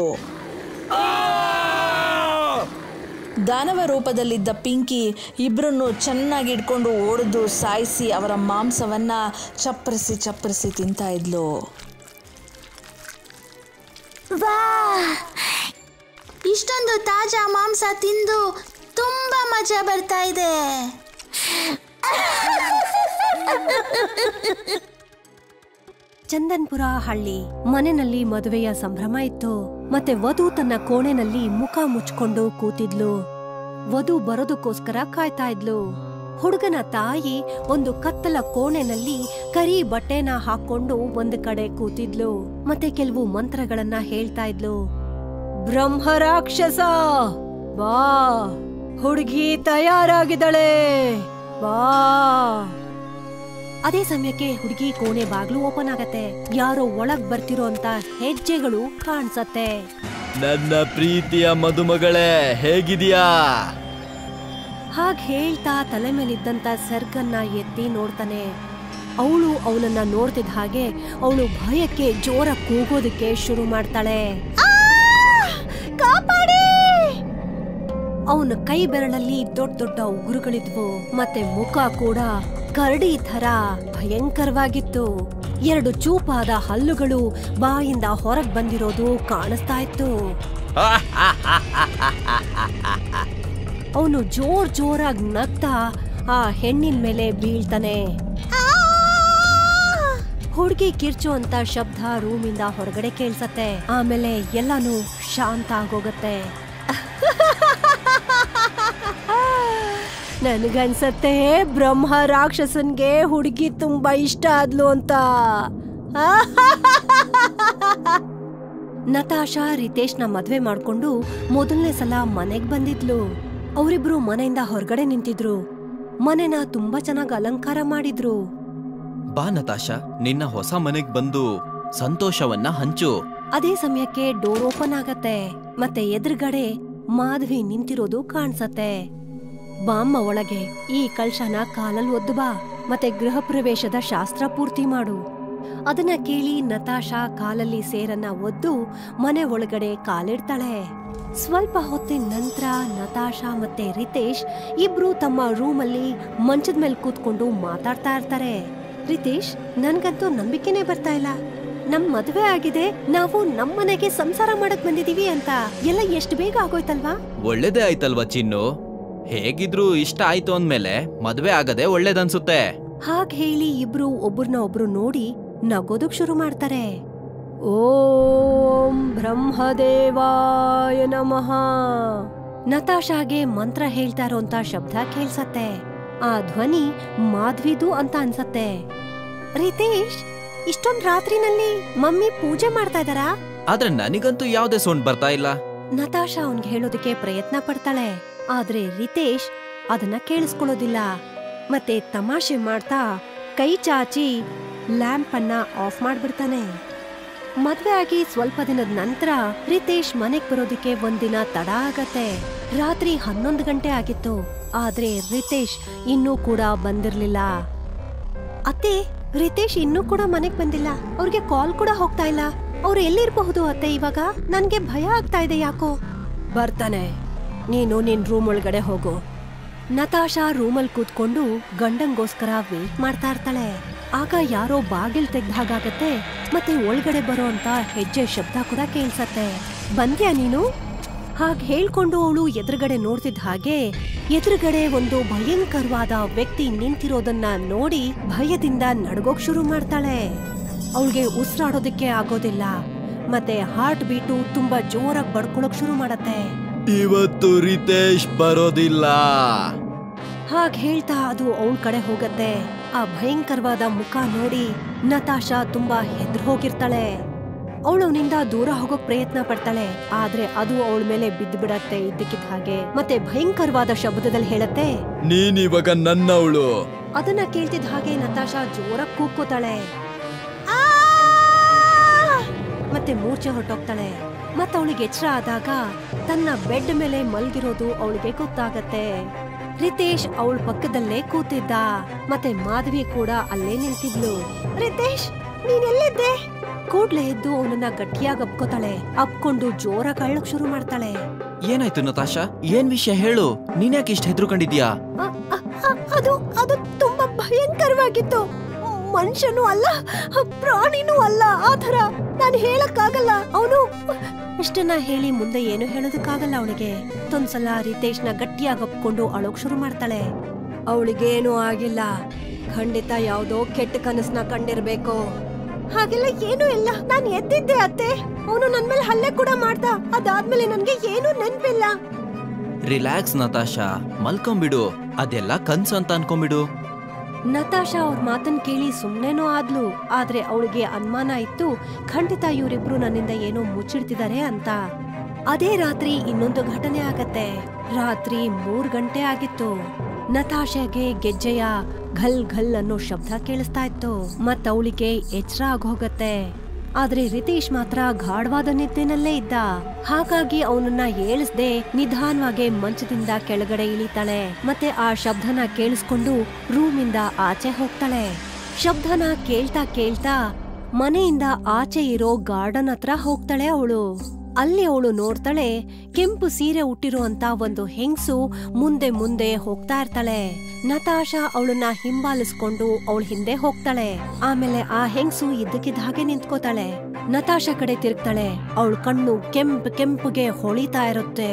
ದಾನವ ರೂಪದಲ್ಲಿದ್ದ ಪಿಂಕಿ ಇಬ್ರನ್ನು ಚೆನ್ನಾಗಿ ಇಟ್ಕೊಂಡು ಓಡಿದು ಸಾಯಿಸಿ ಅವರ ಮಾಂಸವನ್ನ ಚಪ್ಪರಿಸಿ ಚಪ್ಪರಿಸಿ ತಿಂತಾ ಇದ್ಲು ವಾ ಇಷ್ಟೊಂದು ತಾಜಾ ಮಾಂಸ ತಿಂದು ತುಂಬಾ ಮಜಾ ಬರ್ತಾ ಇದೆ ಚಂದನ್ಪುರ ಹಳ್ಳಿ ಮನೆಯಲ್ಲಿ ಮದುವೆಯ ಸಂಭ್ರಮ ಇತ್ತು ಮತ್ತೆ ವಧು ತನ್ನ ಕೋಣೆನಲ್ಲಿ ಮುಖ ಮುಚ್ಕೊಂಡು ಕೂತಿದ್ಲು ವಧು ಬರೋದಕ್ಕೋಸ್ಕರ ಕಾಯ್ತಾ ಇದ್ಲು ಹುಡುಗನ ತಾಯಿ ಒಂದು ಕತ್ತಲ ಕೋಣೆನಲ್ಲಿ ಕರಿ ಬಟ್ಟೆನ ಹಾಕೊಂಡು ಒಂದು ಕಡೆ ಕೂತಿದ್ಲು ಮತ್ತೆ ಕೆಲವು ಮಂತ್ರಗಳನ್ನ ಹೇಳ್ತಾ ಇದ್ಲು ಬ್ರಹ್ಮರಾಕ್ಷಸ ಬಾ ಹುಡುಗಿ ತಯಾರಾಗಿದ್ದಾಳೆ ಬಾ ಅದೇ ಸಮಯಕ್ಕೆ ಹುಡುಗಿ ಕೋಣೆ ಬಾಗ್ಲು ಓಪನ್ ಆಗತ್ತೆ ಯಾರೋ ಒಳಗ್ ಬರ್ತಿರೋ ಅಂತ ಹೆಜ್ಜೆಗಳು ಕಾಣ್ಸತ್ತೆ ನನ್ನ ಪ್ರೀತಿಯ ಮದುಮಗಳೇ ಹೇಗಿದೀಯಾ ಹಾಗ್ ಹೇಳ್ತಾ ತಲೆ ಮೇಲಿದ್ದಂತ ಸರ್ಗನ್ನ ಎತ್ತಿ ನೋಡ್ತಾನೆ ಅವಳು ಅವನನ್ನ ನೋಡ್ತಿದ್ದ ಹಾಗೆ ಅವಳು ಭಯಕ್ಕೆ ಜೋರ ಕೂಗೋದಕ್ಕೆ ಶುರು ಮಾಡ್ತಾಳೆ ಕಾಪಾಡಿ ಅವನ ಕೈ ಬೆರಳಲ್ಲಿ ದೊಡ್ಡ ದೊಡ್ಡ ಉಗುರುಗಳಿದ್ವು ಮತ್ತೆ ಮುಖ ಕೂಡ ಕರಡಿ ಥರ ಭಯಂಕರವಾಗಿತ್ತು ಎರಡು ಚೂಪಾದ ಹಲ್ಲುಗಳು ಬಾಯಿಂದ ಹೊರಗ್ ಬಂದಿರೋದು ಕಾಣಿಸ್ತಾ ಇತ್ತು ಅವನು ಜೋರ್ ಜೋರಾಗಿ ನಗ್ತಾ ಆ ಹೆಣ್ಣಿನ ಮೇಲೆ ಬೀಳ್ತಾನೆ ಹುಡುಗಿ ಕಿರ್ಚು ಅಂತ ಶಬ್ದ ರೂಮಿಂದ ಹೊರಗಡೆ ಕೇಳ್ಸತ್ತೆ ಆಮೇಲೆ ಎಲ್ಲಾನು ಶಾಂತ ಆಗೋಗತ್ತೆ ನನ್ಗನ್ಸತ್ತೆ ಬ್ರಹ್ಮ ರಾಕ್ಷಸನ್ಗೆ ಹುಡುಗಿ ತುಂಬಾ ಇಷ್ಟ ಆದ್ಲು ಅಂತ ನತಾಶಾ ರಿತೇಶ್ನ ಮದ್ವೆ ಮಾಡ್ಕೊಂಡು ಮೊದಲನೇ ಸಲ ಮನೆಗ್ ಬಂದಿದ್ಲು ಅವರಿಬ್ರು ಮನೆಯಿಂದ ಹೊರಗಡೆ ನಿಂತಿದ್ರು ಮನೆನ ತುಂಬಾ ಚೆನ್ನಾಗಿ ಅಲಂಕಾರ ಮಾಡಿದ್ರು ಬಾ ನತಾಶಾ ನಿನ್ನ ಹೊಸ ಮನೆಗ್ ಬಂದು ಸಂತೋಷವನ್ನ ಹಂಚು ಅದೇ ಸಮಯಕ್ಕೆ ಡೋರ್ ಓಪನ್ ಆಗತ್ತೆ ಮತ್ತೆ ಎದುರುಗಡೆ ಮಾಧವಿ ನಿಂತಿರೋದು ಕಾಣ್ಸತ್ತೆ ಬಾಮ್ಮ ಒಳಗೆ ಈ ಕಳ್ಶನ ಕಾಲಲ್ಲಿ ಒದ್ದು ಬಾ ಮತ್ತೆ ಗೃಹ ಪ್ರವೇಶದ ಶಾಸ್ತ್ರ ಪೂರ್ತಿ ಮಾಡು ಅದನ್ನ ಕೇಳಿ ನತಾಶಾ ಕಾಲಲ್ಲಿ ಸೇರನ್ನ ಒದ್ದು ಮನೆ ಒಳಗಡೆ ಕಾಲಿಡ್ತಾಳೆ ಸ್ವಲ್ಪ ಹೊತ್ತಿನ ನಂತರ ನತಾಶಾ ಮತ್ತೆ ರಿತೇಶ್ ಇಬ್ರು ತಮ್ಮ ರೂಮಲ್ಲಿ ಮಂಚದ ಮೇಲೆ ಕೂತ್ಕೊಂಡು ಮಾತಾಡ್ತಾ ಇರ್ತಾರೆ ರಿತೇಶ್ ನನ್ಗಂತೂ ನಂಬಿಕೆನೇ ಬರ್ತಾ ಇಲ್ಲ ನಮ್ ಮದ್ವೆ ಆಗಿದೆ ನಾವು ನಮ್ ಮನೆಗೆ ಸಂಸಾರ ಮಾಡಕ್ ಬಂದಿದೀವಿ ಅಂತ ಎಲ್ಲ ಎಷ್ಟು ಬೇಗ ಆಗೋಯ್ತಲ್ವಾ ಒಳ್ಳೇದೇ ಆಯ್ತಲ್ವಾ ಚಿನ್ನು ಹೇಗಿದ್ರು ಇಷ್ಟ ಆಯ್ತು ಅಂದ್ಮೇಲೆ ಮದ್ವೆ ಆಗದೆ ಒಳ್ಳೇದನ್ಸುತ್ತೆ ಹಾಗ್ ಹೇಳಿ ಇಬ್ರು ಒಬ್ರನ್ನ ಒಬ್ರು ನೋಡಿ ನಗೋದಕ್ ಶುರು ಮಾಡ್ತಾರೆ ಓಂ ಬ್ರಹ್ಮದೇವಾಯ ನಮಃ ನತಾಶಾಗೆ ಮಂತ್ರ ಹೇಳ್ತಾ ಇರೋಂತ ಶಬ್ದ ಕೇಳ್ಸತ್ತೆ ಆ ಧ್ವನಿ ಮಾಧ್ವಿದು ಅಂತ ಅನ್ಸತ್ತೆ ರಿತೇಶ್ ಇಷ್ಟೊಂದ್ ರಾತ್ರಿನಲ್ಲಿ ಮಮ್ಮಿ ಪೂಜೆ ಮಾಡ್ತಾ ಇದಾರಾ ಆದ್ರೆ ನನಗಂತೂ ಯಾವ್ದೇ ಸೌಂಡ್ ಬರ್ತಾ ಇಲ್ಲ ನತಾಶಾ ಅವನ್ಗೆ ಹೇಳೋದಕ್ಕೆ ಪ್ರಯತ್ನ ಪಡ್ತಾಳೆ ಆದ್ರೆ ರಿತೇಶ್ ಅದನ್ನ ಕೇಳಿಸ್ಕೊಳ್ಳೋದಿಲ್ಲ ಮತ್ತೆ ತಮಾಷೆ ಮಾಡ್ತಾ ಕೈ ಚಾಚಿ ಲ್ಯಾಂಪ್ ಅನ್ನ ಆಫ್ ಮಾಡ್ಬಿಡ್ತಾನೆ ಮದ್ವೆ ಆಗಿ ಸ್ವಲ್ಪ ದಿನದ ನಂತರ ರಿತೇಶ್ ಮನೆಗ್ ಬರೋದಕ್ಕೆ ಒಂದಿನ ತಡ ಆಗತ್ತೆ ರಾತ್ರಿ ಹನ್ನೊಂದು ಗಂಟೆ ಆಗಿತ್ತು ಆದ್ರೆ ರಿತೇಶ್ ಇನ್ನೂ ಕೂಡ ಬಂದಿರ್ಲಿಲ್ಲ ಅತ್ತೆ ರಿತೇಶ್ ಇನ್ನೂ ಕೂಡ ಮನೆಗ್ ಬಂದಿಲ್ಲ ಅವ್ರಿಗೆ ಕಾಲ್ ಕೂಡ ಹೋಗ್ತಾ ಇಲ್ಲ ಅವ್ರು ಎಲ್ಲಿರ್ಬಹುದು ಅತ್ತೆ ಇವಾಗ ನನ್ಗೆ ಭಯ ಆಗ್ತಾ ಇದೆ ಯಾಕೋ ಬರ್ತಾನೆ ನೀನು ನಿನ್ ರೂಮ್ ಒಳಗಡೆ ಹೋಗು ನತಾಶಾ ರೂಮಲ್ ಕೂತ್ಕೊಂಡು ಗಂಡಂಗೋಸ್ಕರ ವೇಟ್ ಮಾಡ್ತಾ ಇರ್ತಾಳೆ ಆಗ ಯಾರೋ ಬಾಗಿಲ್ ತೆಗ್ದ ಹಾಗಾಗತ್ತೆ ಮತ್ತೆ ಒಳಗಡೆ ಬರೋ ಅಂತ ಹೆಜ್ಜೆ ಶಬ್ದ ಕೂಡ ಕೇಳ್ಸತ್ತೆ ಬಂದ್ಯಾ ನೀನು ಹಾಗ್ ಹೇಳ್ಕೊಂಡು ಅವಳು ಎದುರುಗಡೆ ನೋಡ್ತಿದ್ದ ಹಾಗೆ ಎದುರುಗಡೆ ಒಂದು ಭಯಂಕರವಾದ ವ್ಯಕ್ತಿ ನಿಂತಿರೋದನ್ನ ನೋಡಿ ಭಯದಿಂದ ನಡ್ಗೋಕ್ ಶುರು ಮಾಡ್ತಾಳೆ ಅವಳಿಗೆ ಉಸಿರಾಡೋದಕ್ಕೆ ಆಗೋದಿಲ್ಲ ಮತ್ತೆ ಹಾರ್ಟ್ ಬೀಟು ತುಂಬಾ ಜೋರಾಗಿ ಬಡ್ಕೊಳಕ್ ಶುರು ಮಾಡತ್ತೆ ಇವತ್ತು ರಿತೇಶ್ ಬರೋದಿಲ್ಲ ಹಾಗ್ ಹೇಳ್ತಾ ಅದು ಅವಳ ಕಡೆ ಹೋಗತ್ತೆ ಆ ಭಯಂಕರವಾದ ಮುಖ ನೋಡಿ ನತಾಶಾ ತುಂಬಾ ಹೆದ್ರ ಹೋಗಿರ್ತಾಳೆ ಅವಳು ಅವನಿಂದ ದೂರ ಹೋಗೋಕ್ ಪ್ರಯತ್ನ ಪಡ್ತಾಳೆ ಆದ್ರೆ ಅದು ಅವಳ ಮೇಲೆ ಬಿದ್ದು ಬಿಡತ್ತೆ ಇದ್ದಕ್ಕಿದ್ದ ಹಾಗೆ ಮತ್ತೆ ಭಯಂಕರವಾದ ಶಬ್ದದಲ್ಲಿ ಹೇಳತ್ತೆ ನೀನ್ ಇವಾಗ ನನ್ನವಳು ಅದನ್ನ ಕೇಳ್ತಿದ್ದ ಹಾಗೆ ನತಾಶಾ ಜೋರಾಗಿ ಕೂಗ್ಕೋತಾಳೆ ಆ! ಮತ್ತೆ ಮೂರ್ಛೆ ಹೊರಟೋಗ್ತಾಳೆ ಮತ್ತೆ ಅವಳಿಗೆ ಎಚ್ಚರ ಆದಾಗ ತನ್ನ ಬೆಡ್ ಮೇಲೆ ಮಲ್ಗಿರೋದು ಅವಳಿಗೆ ಗೊತ್ತಾಗತ್ತೆ ರಿತೇಶ್ ಅವಳ ಪಕ್ಕದಲ್ಲೇ ಕೂತಿದ್ದ ಮತ್ತೆ ಮಾಧವಿ ಕೂಡ ಅಲ್ಲೇ ನಿಂತಿದ್ಲು ರಿತೇಶ್ ನೀನ್ ಎಲ್ಲಿದ್ದೆ ಕೂಡ್ಲೆ ಎದ್ದು ಅವನನ್ನ ಗಟ್ಟಿಯಾಗಿ ಅಪ್ಕೋತಾಳೆ ಅಪ್ಕೊಂಡು ಜೋರ ಕಳ್ಳಕ್ ಶುರು ಮಾಡ್ತಾಳೆ ಏನಾಯ್ತು ನತಾಶಾ ಏನ್ ವಿಷಯ ಹೇಳು ನೀನ್ಯಾಕೆ ಇಷ್ಟ ಹೆದ್ರುಕೊಂಡಿದ್ಯಾ ಅ- ಅ- ಅ- ಅದು ಅದು ತುಂಬಾ ಭಯಂಕರವಾಗಿತ್ತು ಮನುಷ್ಯನೂ ಅಲ್ಲ ಪ್ರಾಣಿನೂ ಅಲ್ಲ ಆ ಥರ ನಾನು ಹೇಳಕ್ಕಾಗಲ್ಲ ಅವನು ಇಷ್ಟನ್ನ ಹೇಳಿ ಮುಂದೆ ಏನು ಹೇಳೋದಕ್ಕಾಗಲ್ಲ ಅವಳಿಗೆ ಮತ್ತೊಂದ್ಸಲ ರಿತೇಶ್ನ ಗಟ್ಟಿಯಾಗಿ ಅಪ್ಕೊಂಡು ಅಳೋಕ್ ಶುರು ಮಾಡ್ತಾಳೆ ಅವಳಿಗೇನೂ ಆಗಿಲ್ಲ ಖಂಡಿತ ಯಾವ್ದೋ ಕೆಟ್ಟ ಕನಸ್ನ ಕಂಡಿರ್ಬೇಕು ಹಾಗೆಲ್ಲ ಏನೂ ಇಲ್ಲ ನಾನು ಎದ್ದಿದ್ದೆ ಅತ್ತೆ ಅವನು ನನ್ ಮೇಲೆ ಹಲ್ಲೆ ಕೂಡ ಮಾಡ್ದ ಅದಾದ್ಮೇಲೆ ನನ್ಗೆ ಏನೂ ನೆನ್ಪಿಲ್ಲ ರಿಲ್ಯಾಕ್ಸ್ ನತಾಶಾ ಮಲ್ಕೊಂಬಿಡು ಅದೆಲ್ಲ ಕನ್ಸು ಅಂತ ಅನ್ಕೊಂಬಿಡು ನತಾಶಾ ಅವ್ರ ಮಾತನ್ ಕೇಳಿ ಸುಮ್ನೆನೋ ಆದ್ಲು ಆದ್ರೆ ಅವಳಿಗೆ ಅನುಮಾನ ಇತ್ತು ಖಂಡಿತ ಇವರಿಬ್ರು ನನ್ನಿಂದ ಏನೋ ಮುಚ್ಚಿಡ್ತಿದ್ದಾರೆ ಅಂತ ಅದೇ ರಾತ್ರಿ ಇನ್ನೊಂದು ಘಟನೆ ಆಗತ್ತೆ ರಾತ್ರಿ ಮೂರ್ ಗಂಟೆ ಆಗಿತ್ತು ನತಾಶಾಗೆ ಗೆಜ್ಜೆಯ ಘಲ್ ಘಲ್ ಅನ್ನೋ ಶಬ್ದ ಕೇಳಿಸ್ತಾ ಇತ್ತು ಮತ್ ಅವಳಿಗೆ ಎಚ್ಚರ ಆಗೋಗತ್ತೆ ಆದ್ರೆ ರಿತೇಶ್ ಮಾತ್ರ ಗಾಢವಾದ ನಿದ್ದೆನಲ್ಲೇ ಇದ್ದ ಹಾಗಾಗಿ ಅವನನ್ನ ಏಳಿಸ್ದೆ ನಿಧಾನವಾಗಿ ಮಂಚದಿಂದ ಕೆಳಗಡೆ ಇಳಿತಾಳೆ ಮತ್ತೆ ಆ ಶಬ್ದನ ಕೇಳಿಸ್ಕೊಂಡು ರೂಮಿಂದ ಆಚೆ ಹೋಗ್ತಾಳೆ ಶಬ್ದನ ಕೇಳ್ತಾ ಕೇಳ್ತಾ ಮನೆಯಿಂದ ಆಚೆ ಇರೋ ಗಾರ್ಡನ್ ಹತ್ರ ಹೋಗ್ತಾಳೆ ಅವಳು ಅಲ್ಲಿ ಅವಳು ನೋಡ್ತಾಳೆ ಕೆಂಪು ಸೀರೆ ಉಟ್ಟಿರುವಂತ ಒಂದು ಹೆಂಗ್ಸು ಮುಂದೆ ಮುಂದೆ ಹೋಗ್ತಾ ಇರ್ತಾಳೆ ನತಾಶಾ ಅವಳನ್ನ ಹಿಂಬಾಲಿಸ್ಕೊಂಡು ಅವಳ ಹಿಂದೆ ಹೋಗ್ತಾಳೆ ಆಮೇಲೆ ಆ ಹೆಂಗ್ಸು ಇದ್ದಕ್ಕಿದ್ದ ಹಾಗೆ ನಿಂತ್ಕೋತಾಳೆ ನತಾಶಾ ಕಡೆ ತಿರುಗ್ತಾಳೆ ಅವಳ ಕಣ್ಣು ಕೆಂಪ್ ಕೆಂಪುಗೆ ಹೊಳಿತಾ ಇರುತ್ತೆ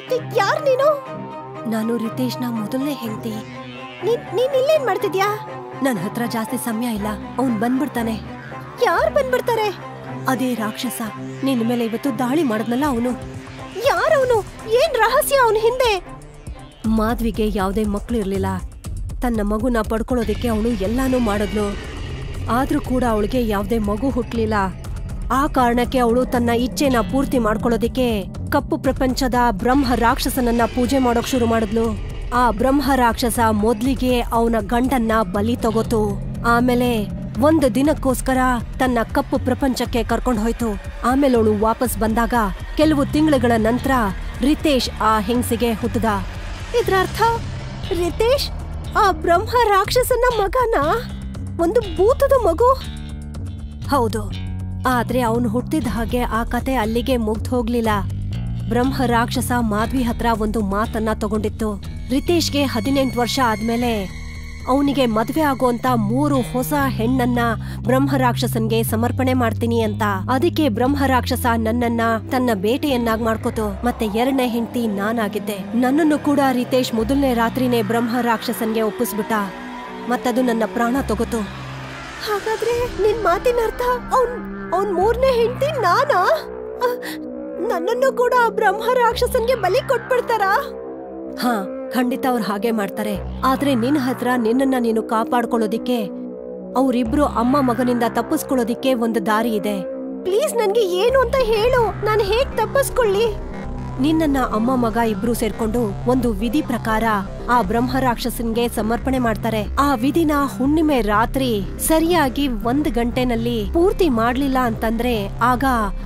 ಯಾರ್ ನೀನು ನಾನು ರಿತೇಶ್ನ ಮೊದಲನೇ ಹೆಂಡತಿ ನೀನ್ ನೀನ್ ಇಲ್ಲೇನ್ ಮಾಡ್ತಿದ್ಯಾ ನನ್ ಹತ್ರ ಜಾಸ್ತಿ ಸಮಯ ಇಲ್ಲ ಅವ್ನ್ ಬಂದ್ಬಿಡ್ತಾನೆ ಯಾರ್ ಬಂದ್ಬಿಡ್ತಾರೆ ಅದೇ ರಾಕ್ಷಸ ನಿನ್ ಮೇಲೆ ಇವತ್ತು ದಾಳಿ ಮಾಡದ್ನಲ್ಲ ಅವನು ಯಾರವನು ಏನ್ ರಹಸ್ಯ ಅವನ ಹಿಂದೆ ಮಾಧ್ವಿಗೆ ಯಾವುದೇ ಮಕ್ಳು ಇರ್ಲಿಲ್ಲ ತನ್ನ ಮಗುನ ಪಡ್ಕೊಳ್ಳೋದಕ್ಕೆ ಅವಳು ಎಲ್ಲಾನು ಮಾಡಿದ್ಲು ಆದ್ರೂ ಕೂಡ ಅವಳಿಗೆ ಯಾವುದೇ ಮಗು ಹುಟ್ಲಿಲ್ಲ ಆ ಕಾರಣಕ್ಕೆ ಅವಳು ತನ್ನ ಇಚ್ಛೆನ ಪೂರ್ತಿ ಮಾಡ್ಕೊಳ್ಳೋದಿಕ್ಕೆ ಕಪ್ಪು ಪ್ರಪಂಚದ ಬ್ರಹ್ಮ ರಾಕ್ಷಸನನ್ನ ಪೂಜೆ ಮಾಡೋಕ್ ಶುರು ಮಾಡಿದ್ಲು ಆ ಬ್ರಹ್ಮ ರಾಕ್ಷಸ ಮೊದ್ಲಿಗೆ ಅವನ ಗಂಡನ್ನ ಬಲಿ ತಗೋತು ಆಮೇಲೆ ಒಂದು ದಿನಕ್ಕೋಸ್ಕರ ತನ್ನ ಕಪ್ಪು ಪ್ರಪಂಚಕ್ಕೆ ಕರ್ಕೊಂಡು ಹೋಯ್ತು ಆಮೇಲೆ ಅವಳು ವಾಪಸ್ ಬಂದಾಗ ಕೆಲವು ತಿಂಗಳುಗಳ ನಂತರ ರಿತೇಶ್ ಆ ಹೆಂಗಸಿಗೆ ಹುಟ್ಟದ ಇದ್ರ ಅರ್ಥ ರಿತೇಶ್ ಆ ಬ್ರಹ್ಮ ರಾಕ್ಷಸನ ಮಗನ ಒಂದು ಭೂತದ ಮಗು ಹೌದು ಆದ್ರೆ ಅವನು ಹುಟ್ಟಿದ ಹಾಗೆ ಆ ಕತೆ ಅಲ್ಲಿಗೆ ಮುಗ್ದು ಹೋಗ್ಲಿಲ್ಲ ಬ್ರಹ್ಮ ರಾಕ್ಷಸ ಮಾಧ್ವಿ ಹತ್ರ ಒಂದು ಮಾತನ್ನ ತಗೊಂಡಿತ್ತು ರಿತೇಶ್ಗೆ ಹದಿನೆಂಟು ವರ್ಷ ಆದ್ಮೇಲೆ ಅವನಿಗೆ ಮದ್ವೆ ಆಗೋಂತ ಮೂರು ಹೊಸ ಹೆಣ್ಣನ್ನ ಬ್ರಹ್ಮ ರಾಕ್ಷಸನ್ಗೆ ಸಮರ್ಪಣೆ ಮಾಡ್ತೀನಿ ಅಂತ ಅದಕ್ಕೆ ಬ್ರಹ್ಮ ರಾಕ್ಷಸ ನನ್ನನ್ನ ತನ್ನ ಬೇಟೆಯನ್ನಾಗ್ ಮಾಡ್ಕೋತು ಮತ್ತೆ ಎರಡನೇ ಹೆಂಡತಿ ನಾನಾಗಿದ್ದೆ ನನ್ನನ್ನು ಕೂಡ ರಿತೇಶ್ ಮೊದಲನೇ ರಾತ್ರಿನೇ ಬ್ರಹ್ಮ ರಾಕ್ಷಸನ್ಗೆ ಒಪ್ಪಿಸ್ಬಿಟ್ಟ ಮತ್ತದು ನನ್ನ ಪ್ರಾಣ ತಗೋತು ಹಾಗಾದ್ರೆ ನಿನ್ ಮಾತಿನ ಅರ್ಥ ಅವ್ನ್ ಅವ್ನ್ ಮೂರನೇ ಹೆಂಡತಿ ನಾನಾ ಅಹ್, ನನ್ನನ್ನು ಕೂಡ ಆ ಬ್ರಹ್ಮ ರಾಕ್ಷಸನ್ಗೆ ಬಲಿ ಕೊಟ್ಬಿಡ್ತಾರಾ ಹಾ ಖಂಡಿತ ಅವ್ರು ಹಾಗೆ ಮಾಡ್ತಾರೆ ಆದ್ರೆ ನಿನ್ ಹತ್ರ ನಿನ್ನನ್ನ ನೀನು ಕಾಪಾಡ್ಕೊಳ್ಳೋದಿಕ್ಕೆ ಅವ್ರಿಬ್ರು ಅಮ್ಮ ಮಗನಿಂದ ತಪ್ಪಿಸ್ಕೊಳ್ಳೋದಿಕ್ಕೆ ಒಂದು ದಾರಿ ಇದೆ ಪ್ಲೀಸ್ ನನ್ಗೆ ಏನು ಅಂತ ಹೇಳು ನಾನು ಹೇಗ್ ತಪ್ಪಿಸ್ಕೊಳ್ಳಿ ನಿನ್ನನ್ನ ಅಮ್ಮ ಮಗ ಇಬ್ರು ಸೇರ್ಕೊಂಡು ಒಂದು ವಿಧಿ ಪ್ರಕಾರ ಆ ಬ್ರಹ್ಮ ರಾಕ್ಷಸನ್ಗೆ ಸಮರ್ಪಣೆ ಮಾಡ್ತಾರೆ ಆ ವಿಧಿನ ಹುಣ್ಣಿಮೆ ರಾತ್ರಿ ಸರಿಯಾಗಿ ಒಂದ್ ಗಂಟೆನಲ್ಲಿ ಪೂರ್ತಿ ಮಾಡ್ಲಿಲ್ಲ ಅಂತಂದ್ರೆ ಆಗ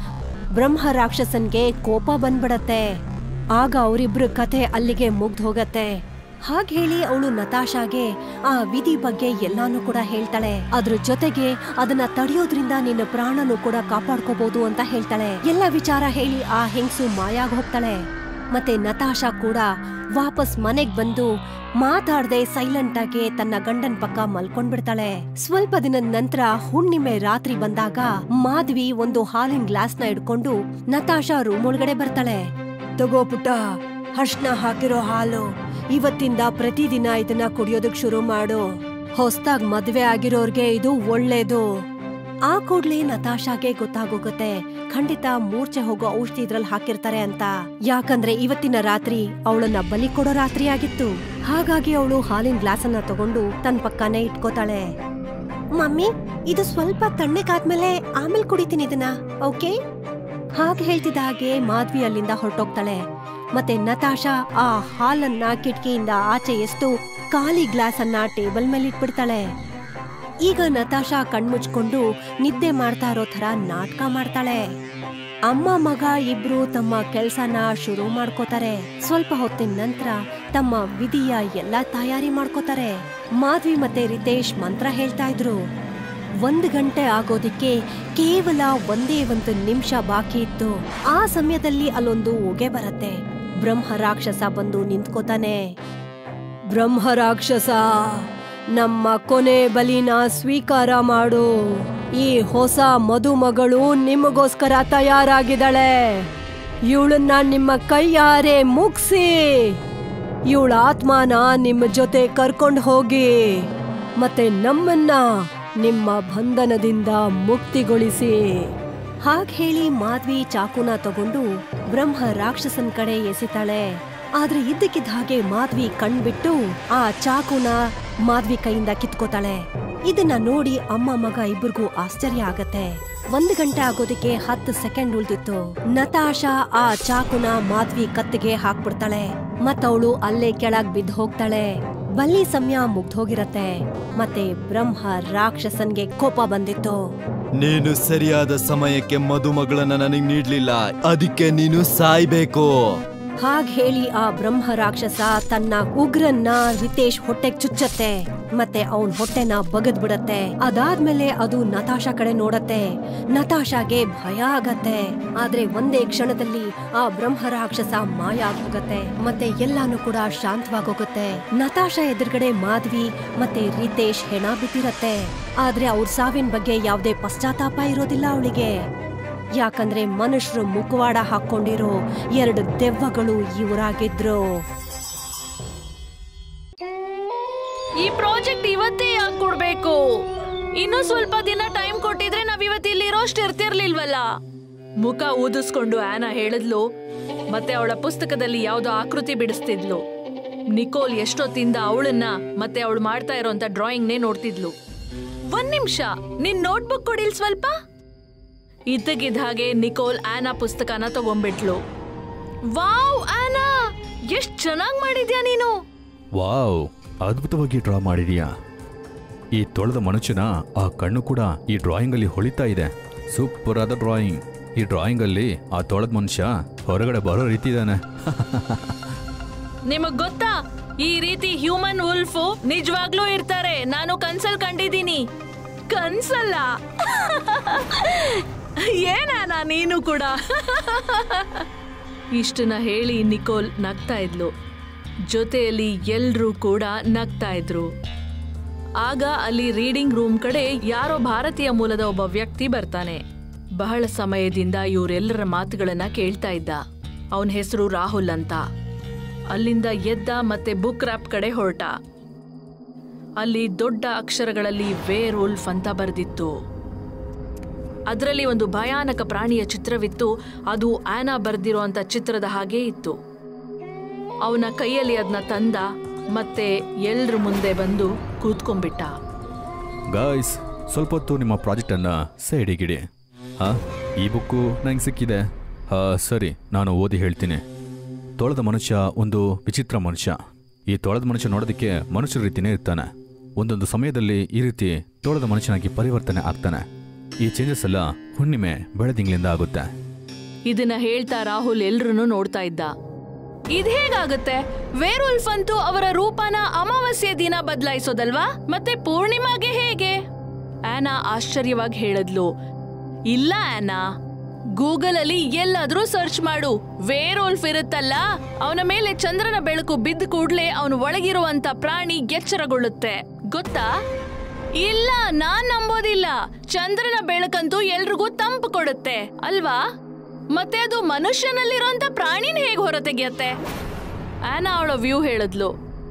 ಬ್ರಹ್ಮ ರಾಕ್ಷಸನ್ಗೆ ಕೋಪ ಬಂದ್ಬಿಡತ್ತೆ ಆಗ ಅವರಿಬ್ರು ಕಥೆ ಅಲ್ಲಿಗೆ ಮುಗ್ದು ಹೋಗತ್ತೆ ಹಾಗ್ ಹೇಳಿ ಅವಳು ನತಾಶಾಗೆ ಆ ವಿಧಿ ಬಗ್ಗೆ ಎಲ್ಲಾನು ಕೂಡ ಹೇಳ್ತಾಳೆ ಅದ್ರ ಜೊತೆಗೆ ಅದನ್ನ ತಡೆಯೋದ್ರಿಂದ ನಿನ್ನ ಪ್ರಾಣನು ಕೂಡ ಕಾಪಾಡ್ಕೋಬಹುದು ಅಂತ ಹೇಳ್ತಾಳೆ ಎಲ್ಲ ವಿಚಾರ ಹೇಳಿ ಆ ಹೆಂಗ್ಸು ಮಾಯಾಗ್ ಹೋಗ್ತಾಳೆ ಮತ್ತೆ ನತಾಶಾ ಕೂಡ ವಾಪಸ್ ಮನೆಗ್ ಬಂದು ಮಾತಾಡ್ದೆ ಸೈಲೆಂಟ್ ಆಗಿ ತನ್ನ ಗಂಡನ್ ಪಕ್ಕ ಮಲ್ಕೊಂಡ್ಬಿಡ್ತಾಳೆ ಸ್ವಲ್ಪ ದಿನದ ನಂತರ ಹುಣ್ಣಿಮೆ ರಾತ್ರಿ ಬಂದಾಗ ಮಾಧವಿ ಒಂದು ಹಾಲಿನ ಗ್ಲಾಸ್ನ ಹಿಡ್ಕೊಂಡು ನತಾಶಾ ರೂಮ್ ಒಳಗಡೆ ಬರ್ತಾಳೆ ತಗೋ ಪುಟ್ಟ ಹರ್ಷ್ನ ಹಾಕಿರೋ ಹಾಲು ಇವತ್ತಿಂದ ಪ್ರತಿದಿನ ಇದನ್ನ ಕುಡಿಯೋದಕ್ ಶುರು ಮಾಡು ಹೊಸ್ದಾಗ್ ಮದ್ವೆ ಆಗಿರೋರ್ಗೆ ಇದು ಒಳ್ಳೇದು ಆ ಕೂಡ್ಲೆ ನತಾಶಾಗೆ ಗೊತ್ತಾಗೋಗುತ್ತೆ ಖಂಡಿತ ಮೂರ್ಛೆ ಹೋಗೋ ಔಷಧಿ ಇದ್ರಲ್ಲಿ ಹಾಕಿರ್ತಾರೆ ಅಂತ ಯಾಕಂದ್ರೆ ಇವತ್ತಿನ ರಾತ್ರಿ ಅವಳನ್ನ ಬಲಿ ಕೊಡೋ ರಾತ್ರಿ ಆಗಿತ್ತು ಹಾಗಾಗಿ ಅವಳು ಹಾಲಿನ ಗ್ಲಾಸ್ ಅನ್ನ ತಗೊಂಡು ತನ್ನ ಪಕ್ಕನೇ ಇಟ್ಕೋತಾಳೆ ಮಮ್ಮಿ ಇದು ಸ್ವಲ್ಪ ತಣ್ಣಗಾದ್ಮೇಲೆ ಆಮೇಲೆ ಕುಡಿತೀನಿ ಇದನ್ನ ಓಕೆ ಹಾಗೆ ಹೇಳ್ತಿದ್ದ ಹಾಗೆ ಮಾಧ್ವಿ ಅಲ್ಲಿಂದ ಹೊರಟೋಗ್ತಾಳೆ ಮತ್ತೆ ನತಾಶಾ ಆ ಹಾಲನ್ನ ಕಿಟಕಿಯಿಂದ ಆಚೆ ಎಸ್ತು ಖಾಲಿ ಗ್ಲಾಸ್ ಅನ್ನ ಟೇಬಲ್ ಮೇಲೆ ಇಟ್ಬಿಡ್ತಾಳೆ ಈಗ ನತಾಶಾ ಕಣ್ಮುಚ್ಕೊಂಡು ನಿದ್ದೆ ಮಾಡ್ತಾ ಇರೋ ತರ ನಾಟಕ ಮಾಡ್ತಾಳೆ ಅಮ್ಮ ಮಗ ಇಬ್ರು ತಮ್ಮ ಕೆಲ್ಸನ ಶುರು ಮಾಡ್ಕೋತಾರೆ ಸ್ವಲ್ಪ ಹೊತ್ತಿನ ನಂತರ ತಮ್ಮ ವಿಧಿಯ ಎಲ್ಲಾ ತಯಾರಿ ಮಾಡ್ಕೋತಾರೆ ಮಾಧ್ವಿ ಮತ್ತೆ ರಿತೇಶ್ ಮಂತ್ರ ಹೇಳ್ತಾ ಇದ್ರು ಒಂದ್ ಗಂಟೆ ಆಗೋದಿಕ್ಕೆ ಕೇವಲ ಒಂದೇ ಒಂದು ನಿಮಿಷ ಬಾಕಿ ಇತ್ತು ಆ ಸಮಯದಲ್ಲಿ ಅಲ್ಲೊಂದು ಹೊಗೆ ಬರತ್ತೆ ಬ್ರಹ್ಮ ರಾಕ್ಷಸ ಬಂದು ನಿಂತ್ಕೋತಾನೆ ಬ್ರಹ್ಮ ರಾಕ್ಷಸ ನಮ್ಮ ಕೊನೆ ಬಲಿನ ಸ್ವೀಕಾರ ಮಾಡು ಈ ಹೊಸ ಮದುಮಗಳು ನಿಮಗೋಸ್ಕರ ತಯಾರಾಗಿದ್ದಾಳೆ ಇವಳನ್ನ ನಿಮ್ಮ ಕೈಯಾರೆ ಮುಗ್ಸಿ ಇವಳ ಆತ್ಮನ ನಿಮ್ಮ ಜೊತೆ ಕರ್ಕೊಂಡು ಹೋಗಿ ಮತ್ತೆ ನಮ್ಮನ್ನ ನಿಮ್ಮ ಬಂಧನದಿಂದ ಮುಕ್ತಿಗೊಳಿಸಿ ಹಾಗ್ ಹೇಳಿ ಮಾಧ್ವಿ ಚಾಕುನ ತಗೊಂಡು ಬ್ರಹ್ಮ ರಾಕ್ಷಸನ್ ಕಡೆ ಎಸಿತಾಳೆ ಆದ್ರೆ ಇದ್ದಕ್ಕಿದ್ದ ಹಾಗೆ ಮಾಧ್ವಿ ಕಣ್ಬಿಟ್ಟು ಆ ಚಾಕುನ ಮಾಧ್ವಿ ಕೈಯಿಂದ ಕಿತ್ಕೋತಾಳೆ ಇದನ್ನ ನೋಡಿ ಅಮ್ಮ ಮಗ ಇಬ್ರಿಗೂ ಆಶ್ಚರ್ಯ ಆಗತ್ತೆ ಒಂದ್ ಗಂಟೆ ಆಗೋದಕ್ಕೆ ಹತ್ತು ಸೆಕೆಂಡ್ ಉಳ್ದಿತ್ತು ನತಾಶಾ ಆ ಚಾಕುನ ಮಾಧ್ವಿ ಕತ್ತಿಗೆ ಹಾಕ್ಬಿಡ್ತಾಳೆ ಮತ್ತವಳು ಅಲ್ಲೇ ಕೆಳಗ್ ಬಿದ್ದು ಹೋಗ್ತಾಳೆ ಬಲ್ಲಿ ಸಮಯ ಮುಗ್ದೋಗಿರತ್ತೆ ಮತ್ತೆ ಬ್ರಹ್ಮ ರಾಕ್ಷಸನ್ಗೆ ಕೋಪ ಬಂದಿತ್ತು ನೀನು ಸರಿಯಾದ ಸಮಯಕ್ಕೆ ಮದುಮಗಳನ್ನ ನನಗ್ ನೀಡ್ಲಿಲ್ಲ ಅದಕ್ಕೆ ನೀನು ಸಾಯ್ಬೇಕು ಹಾಗ್ ಹೇಳಿ ಆ ಬ್ರಹ್ಮ ರಾಕ್ಷಸ ತನ್ನ ಉಗ್ರನ್ನ ರಿತೇಶ್ ಹೊಟ್ಟೆಗ್ ಚುಚ್ಚತ್ತೆ ಮತ್ತೆ ಅವನ್ ಹೊಟ್ಟೆನ ಬಗದ್ ಬಿಡತ್ತೆ ಅದಾದ್ಮೇಲೆ ಅದು ನತಾಶಾ ಕಡೆ ನೋಡತ್ತೆ ನತಾಶಾಗೆ ಭಯ ಆಗತ್ತೆ ಆದ್ರೆ ಒಂದೇ ಕ್ಷಣದಲ್ಲಿ ಆ ಬ್ರಹ್ಮ ರಾಕ್ಷಸ ಮಾಯ ಆಗ್ ಹೋಗತ್ತೆ ಮತ್ತೆ ಎಲ್ಲಾನು ಕೂಡ ಶಾಂತವಾಗೋಗುತ್ತೆ ನತಾಶಾ ಎದುರುಗಡೆ ಮಾಧ್ವಿ ಮತ್ತೆ ರಿತೇಶ್ ಹೆಣ ಬಿಟ್ಟಿರತ್ತೆ ಆದ್ರೆ ಅವ್ರ ಸಾವಿನ ಬಗ್ಗೆ ಯಾವ್ದೇ ಪಶ್ಚಾತ್ತಾಪ ಇರೋದಿಲ್ಲ ಅವಳಿಗೆ ಯಾಕಂದ್ರೆ ಮನುಷ್ಯರು ಮುಖವಾಡ ಹಾಕೊಂಡಿರೋ ಎರಡು ದೆವ್ವಗಳು ಇವರಾಗಿದ್ರು ಈ ಪ್ರಾಜೆಕ್ಟ್ ಇವತ್ತೇ ಯಾಕೆ ಕೊಡ್ಬೇಕು ಇನ್ನೂ ಸ್ವಲ್ಪ ದಿನ ಟೈಮ್ ಕೊಟ್ಟಿದ್ರೆ ನಾವ್ ಇವತ್ತು ಇಲ್ಲಿರೋಷ್ಟು ಇರ್ತಿರ್ಲಿಲ್ವಲ್ಲ ಮುಖ ಊದಿಸ್ಕೊಂಡು ಆನಾ ಹೇಳಿದ್ಲು ಮತ್ತೆ ಅವಳ ಪುಸ್ತಕದಲ್ಲಿ ಯಾವ್ದೋ ಆಕೃತಿ ಬಿಡಿಸ್ತಿದ್ಲು ನಿಕೋಲ್ ಎಷ್ಟೊತ್ತಿಂದ ಅವಳನ್ನ ಮತ್ತೆ ಅವಳು ಮಾಡ್ತಾ ಇರೋಂತ ಡ್ರಾಯಿಂಗ್ನೇ ನೋಡ್ತಿದ್ಲು ಒಂದ್ ನಿಮಿಷ ನಿನ್ ನೋಟ್ಬುಕ್ ಕೊಡಿಲ್ ಸ್ವಲ್ಪ ಇದ್ದಕ್ಕಿದ್ದ ಹಾಗೆ ನಿಕೋಲ್ ಆನಾ ಪುಸ್ತಕನ ತಗೊಂಡ್ಬಿಟ್ಲು ವಾವ್ ಆನಾ ಎಷ್ಟ್ ಚೆನ್ನಾಗ್ ಮಾಡಿದ್ಯಾ ನೀನು ವಾವ್ ಅದ್ಭುತವಾಗಿ ಡ್ರಾ ಮಾಡಿದೀಯಾ ಈ ತೊಳೆದ ಮನುಷ್ಯನ ಆ ಕಣ್ಣು ಕೂಡ ಈ ಡ್ರಾಯಿಂಗಲ್ಲಿ ಹೊಳಿತಾ ಇದೆ ಸೂಪರ್ ಆದ ಡ್ರಾಯಿಂಗ್ ಈ ಡ್ರಾಯಿಂಗಲ್ಲಿ ಆ ತೊಳೆದ ಮನುಷ್ಯ ಹೊರಗಡೆ ಬರೋ ರೀತಿ ಇದ್ದಾನೆ ನಿಮಗ್ ಗೊತ್ತಾ ಈ ರೀತಿ ಹ್ಯೂಮನ್ ಉಲ್ಫು ನಿಜವಾಗ್ಲೂ ಇರ್ತಾರೆ ನಾನು ಕನ್ಸಲ್ ಕಂಡಿದ್ದೀನಿ ಕನ್ಸಲ್ಲ ಏನಾನ ನೀನು ಕೂಡ ಇಷ್ಟನ್ನ ಹೇಳಿ ನಿಕೋಲ್ ನಗ್ತಾ ಇದ್ಲು ಜೊತೆಯಲ್ಲಿ ಎಲ್ರೂ ಕೂಡ ನಗ್ತಾ ಇದ್ರು ಆಗ ಅಲ್ಲಿ ರೀಡಿಂಗ್ ರೂಮ್ ಕಡೆ ಯಾರೋ ಭಾರತೀಯ ಮೂಲದ ಒಬ್ಬ ವ್ಯಕ್ತಿ ಬರ್ತಾನೆ ಬಹಳ ಸಮಯದಿಂದ ಇವರೆಲ್ಲರ ಮಾತುಗಳನ್ನ ಕೇಳ್ತಾ ಇದ್ದ ಅವನ ಹೆಸರು ರಾಹುಲ್ ಅಂತ ಅಲ್ಲಿಂದ ಎದ್ದ ಮತ್ತೆ ಬುಕ್ ರ್ಯಾಪ್ ಕಡೆ ಹೊರಟ ಅಲ್ಲಿ ದೊಡ್ಡ ಅಕ್ಷರಗಳಲ್ಲಿ ವೇರ್ ಉಲ್ಫ್ ಅಂತ ಬರೆದಿತ್ತು ಅದರಲ್ಲಿ ಒಂದು ಭಯಾನಕ ಪ್ರಾಣಿಯ ಚಿತ್ರವಿತ್ತು ಅದು ಆನಾ ಬರ್ದಿರುವಂತ ಚಿತ್ರದ ಹಾಗೆ ಇತ್ತು ಅವನ ಕೈಯಲ್ಲಿ ಅದನ್ನ ತಂದ ಮತ್ತೆ ಎಲ್ರ ಮುಂದೆ ಬಂದು ಕೂತ್ಕೊಂಡ್ಬಿಟ್ಟ ಗಾಯ್ಸ್ ಸ್ವಲ್ಪ ಹೊತ್ತು ನಿಮ್ಮ ಪ್ರಾಜೆಕ್ಟನ್ನು ಸೈಡಿಗಿಡಿ ಹಾ ಈ ಬುಕ್ಕು ನಂಗೆ ಸಿಕ್ಕಿದೆ ಹಾ ಸರಿ ನಾನು ಓದಿ ಹೇಳ್ತೀನಿ ತೊಳೆದ ಮನುಷ್ಯ ಒಂದು ವಿಚಿತ್ರ ಮನುಷ್ಯ ಈ ತೊಳೆದ ಮನುಷ್ಯ ನೋಡೋದಕ್ಕೆ ಮನುಷ್ಯರ ರೀತಿನೇ ಇರ್ತಾನೆ ಒಂದೊಂದು ಸಮಯದಲ್ಲಿ ಈ ರೀತಿ ತೊಳೆದ ಮನುಷ್ಯನಾಗಿ ಪರಿವರ್ತನೆ ಆಗ್ತಾನೆ ಈ ಚೇಂಜಸ್ ಎಲ್ಲ ಹುಣ್ಣಿಮೆ ಬೆಳೆದಿಂಗಳಿಂದ ಆಗುತ್ತೆ ಇದನ್ನ ಹೇಳ್ತಾ ರಾಹುಲ್ ಎಲ್ರನ್ನೂ ನೋಡ್ತಾ ಇದ್ದ ಇದ್ ಹೇಗಾಗುತ್ತೆ ವೇರುಲ್ಫ್ ಅಂತೂ ಅವರ ರೂಪನ ಅಮಾವಾಸ್ಯೆ ದಿನ ಬದಲಾಯಿಸೋದಲ್ವಾ ಮತ್ತೆ ಪೂರ್ಣಿಮಾಗೆ ಹೇಗೆ ಆನಾ ಆಶ್ಚರ್ಯವಾಗಿ ಹೇಳಿದ್ಲು ಇಲ್ಲ ಆನಾ ಗೂಗಲ್ ಅಲ್ಲಿ ಎಲ್ಲಾದ್ರೂ ಸರ್ಚ್ ಮಾಡು ವೇರೋಲ್ಫ್ ಇರುತ್ತಲ್ಲ ಅವನ ಮೇಲೆ ಚಂದ್ರನ ಬೆಳಕು ಬಿದ್ದ ಕೂಡ್ಲೆ ಅವನ ಒಳಗಿರುವಂತ ಪ್ರಾಣಿ ಎಚ್ಚರಗೊಳ್ಳುತ್ತೆ ಗೊತ್ತಾ ಇಲ್ಲ ನಾನ್ ನಂಬೋದಿಲ್ಲ ಚಂದ್ರನ ಬೆಳಕಂತೂ ಎಲ್ರಿಗೂ ತಂಪು ಕೊಡುತ್ತೆ ಅಲ್ವಾ ಮತ್ತೆ ಅದು ಮನುಷ್ಯನಲ್ಲಿರುವಂತ ಪ್ರಾಣಿನ ಹೇಗೆ ಹೊರತೆಗೆಯತ್ತೆ ಆನಾ ಅವಳ ವ್ಯೂ ಹೇಳಿದ್ಲು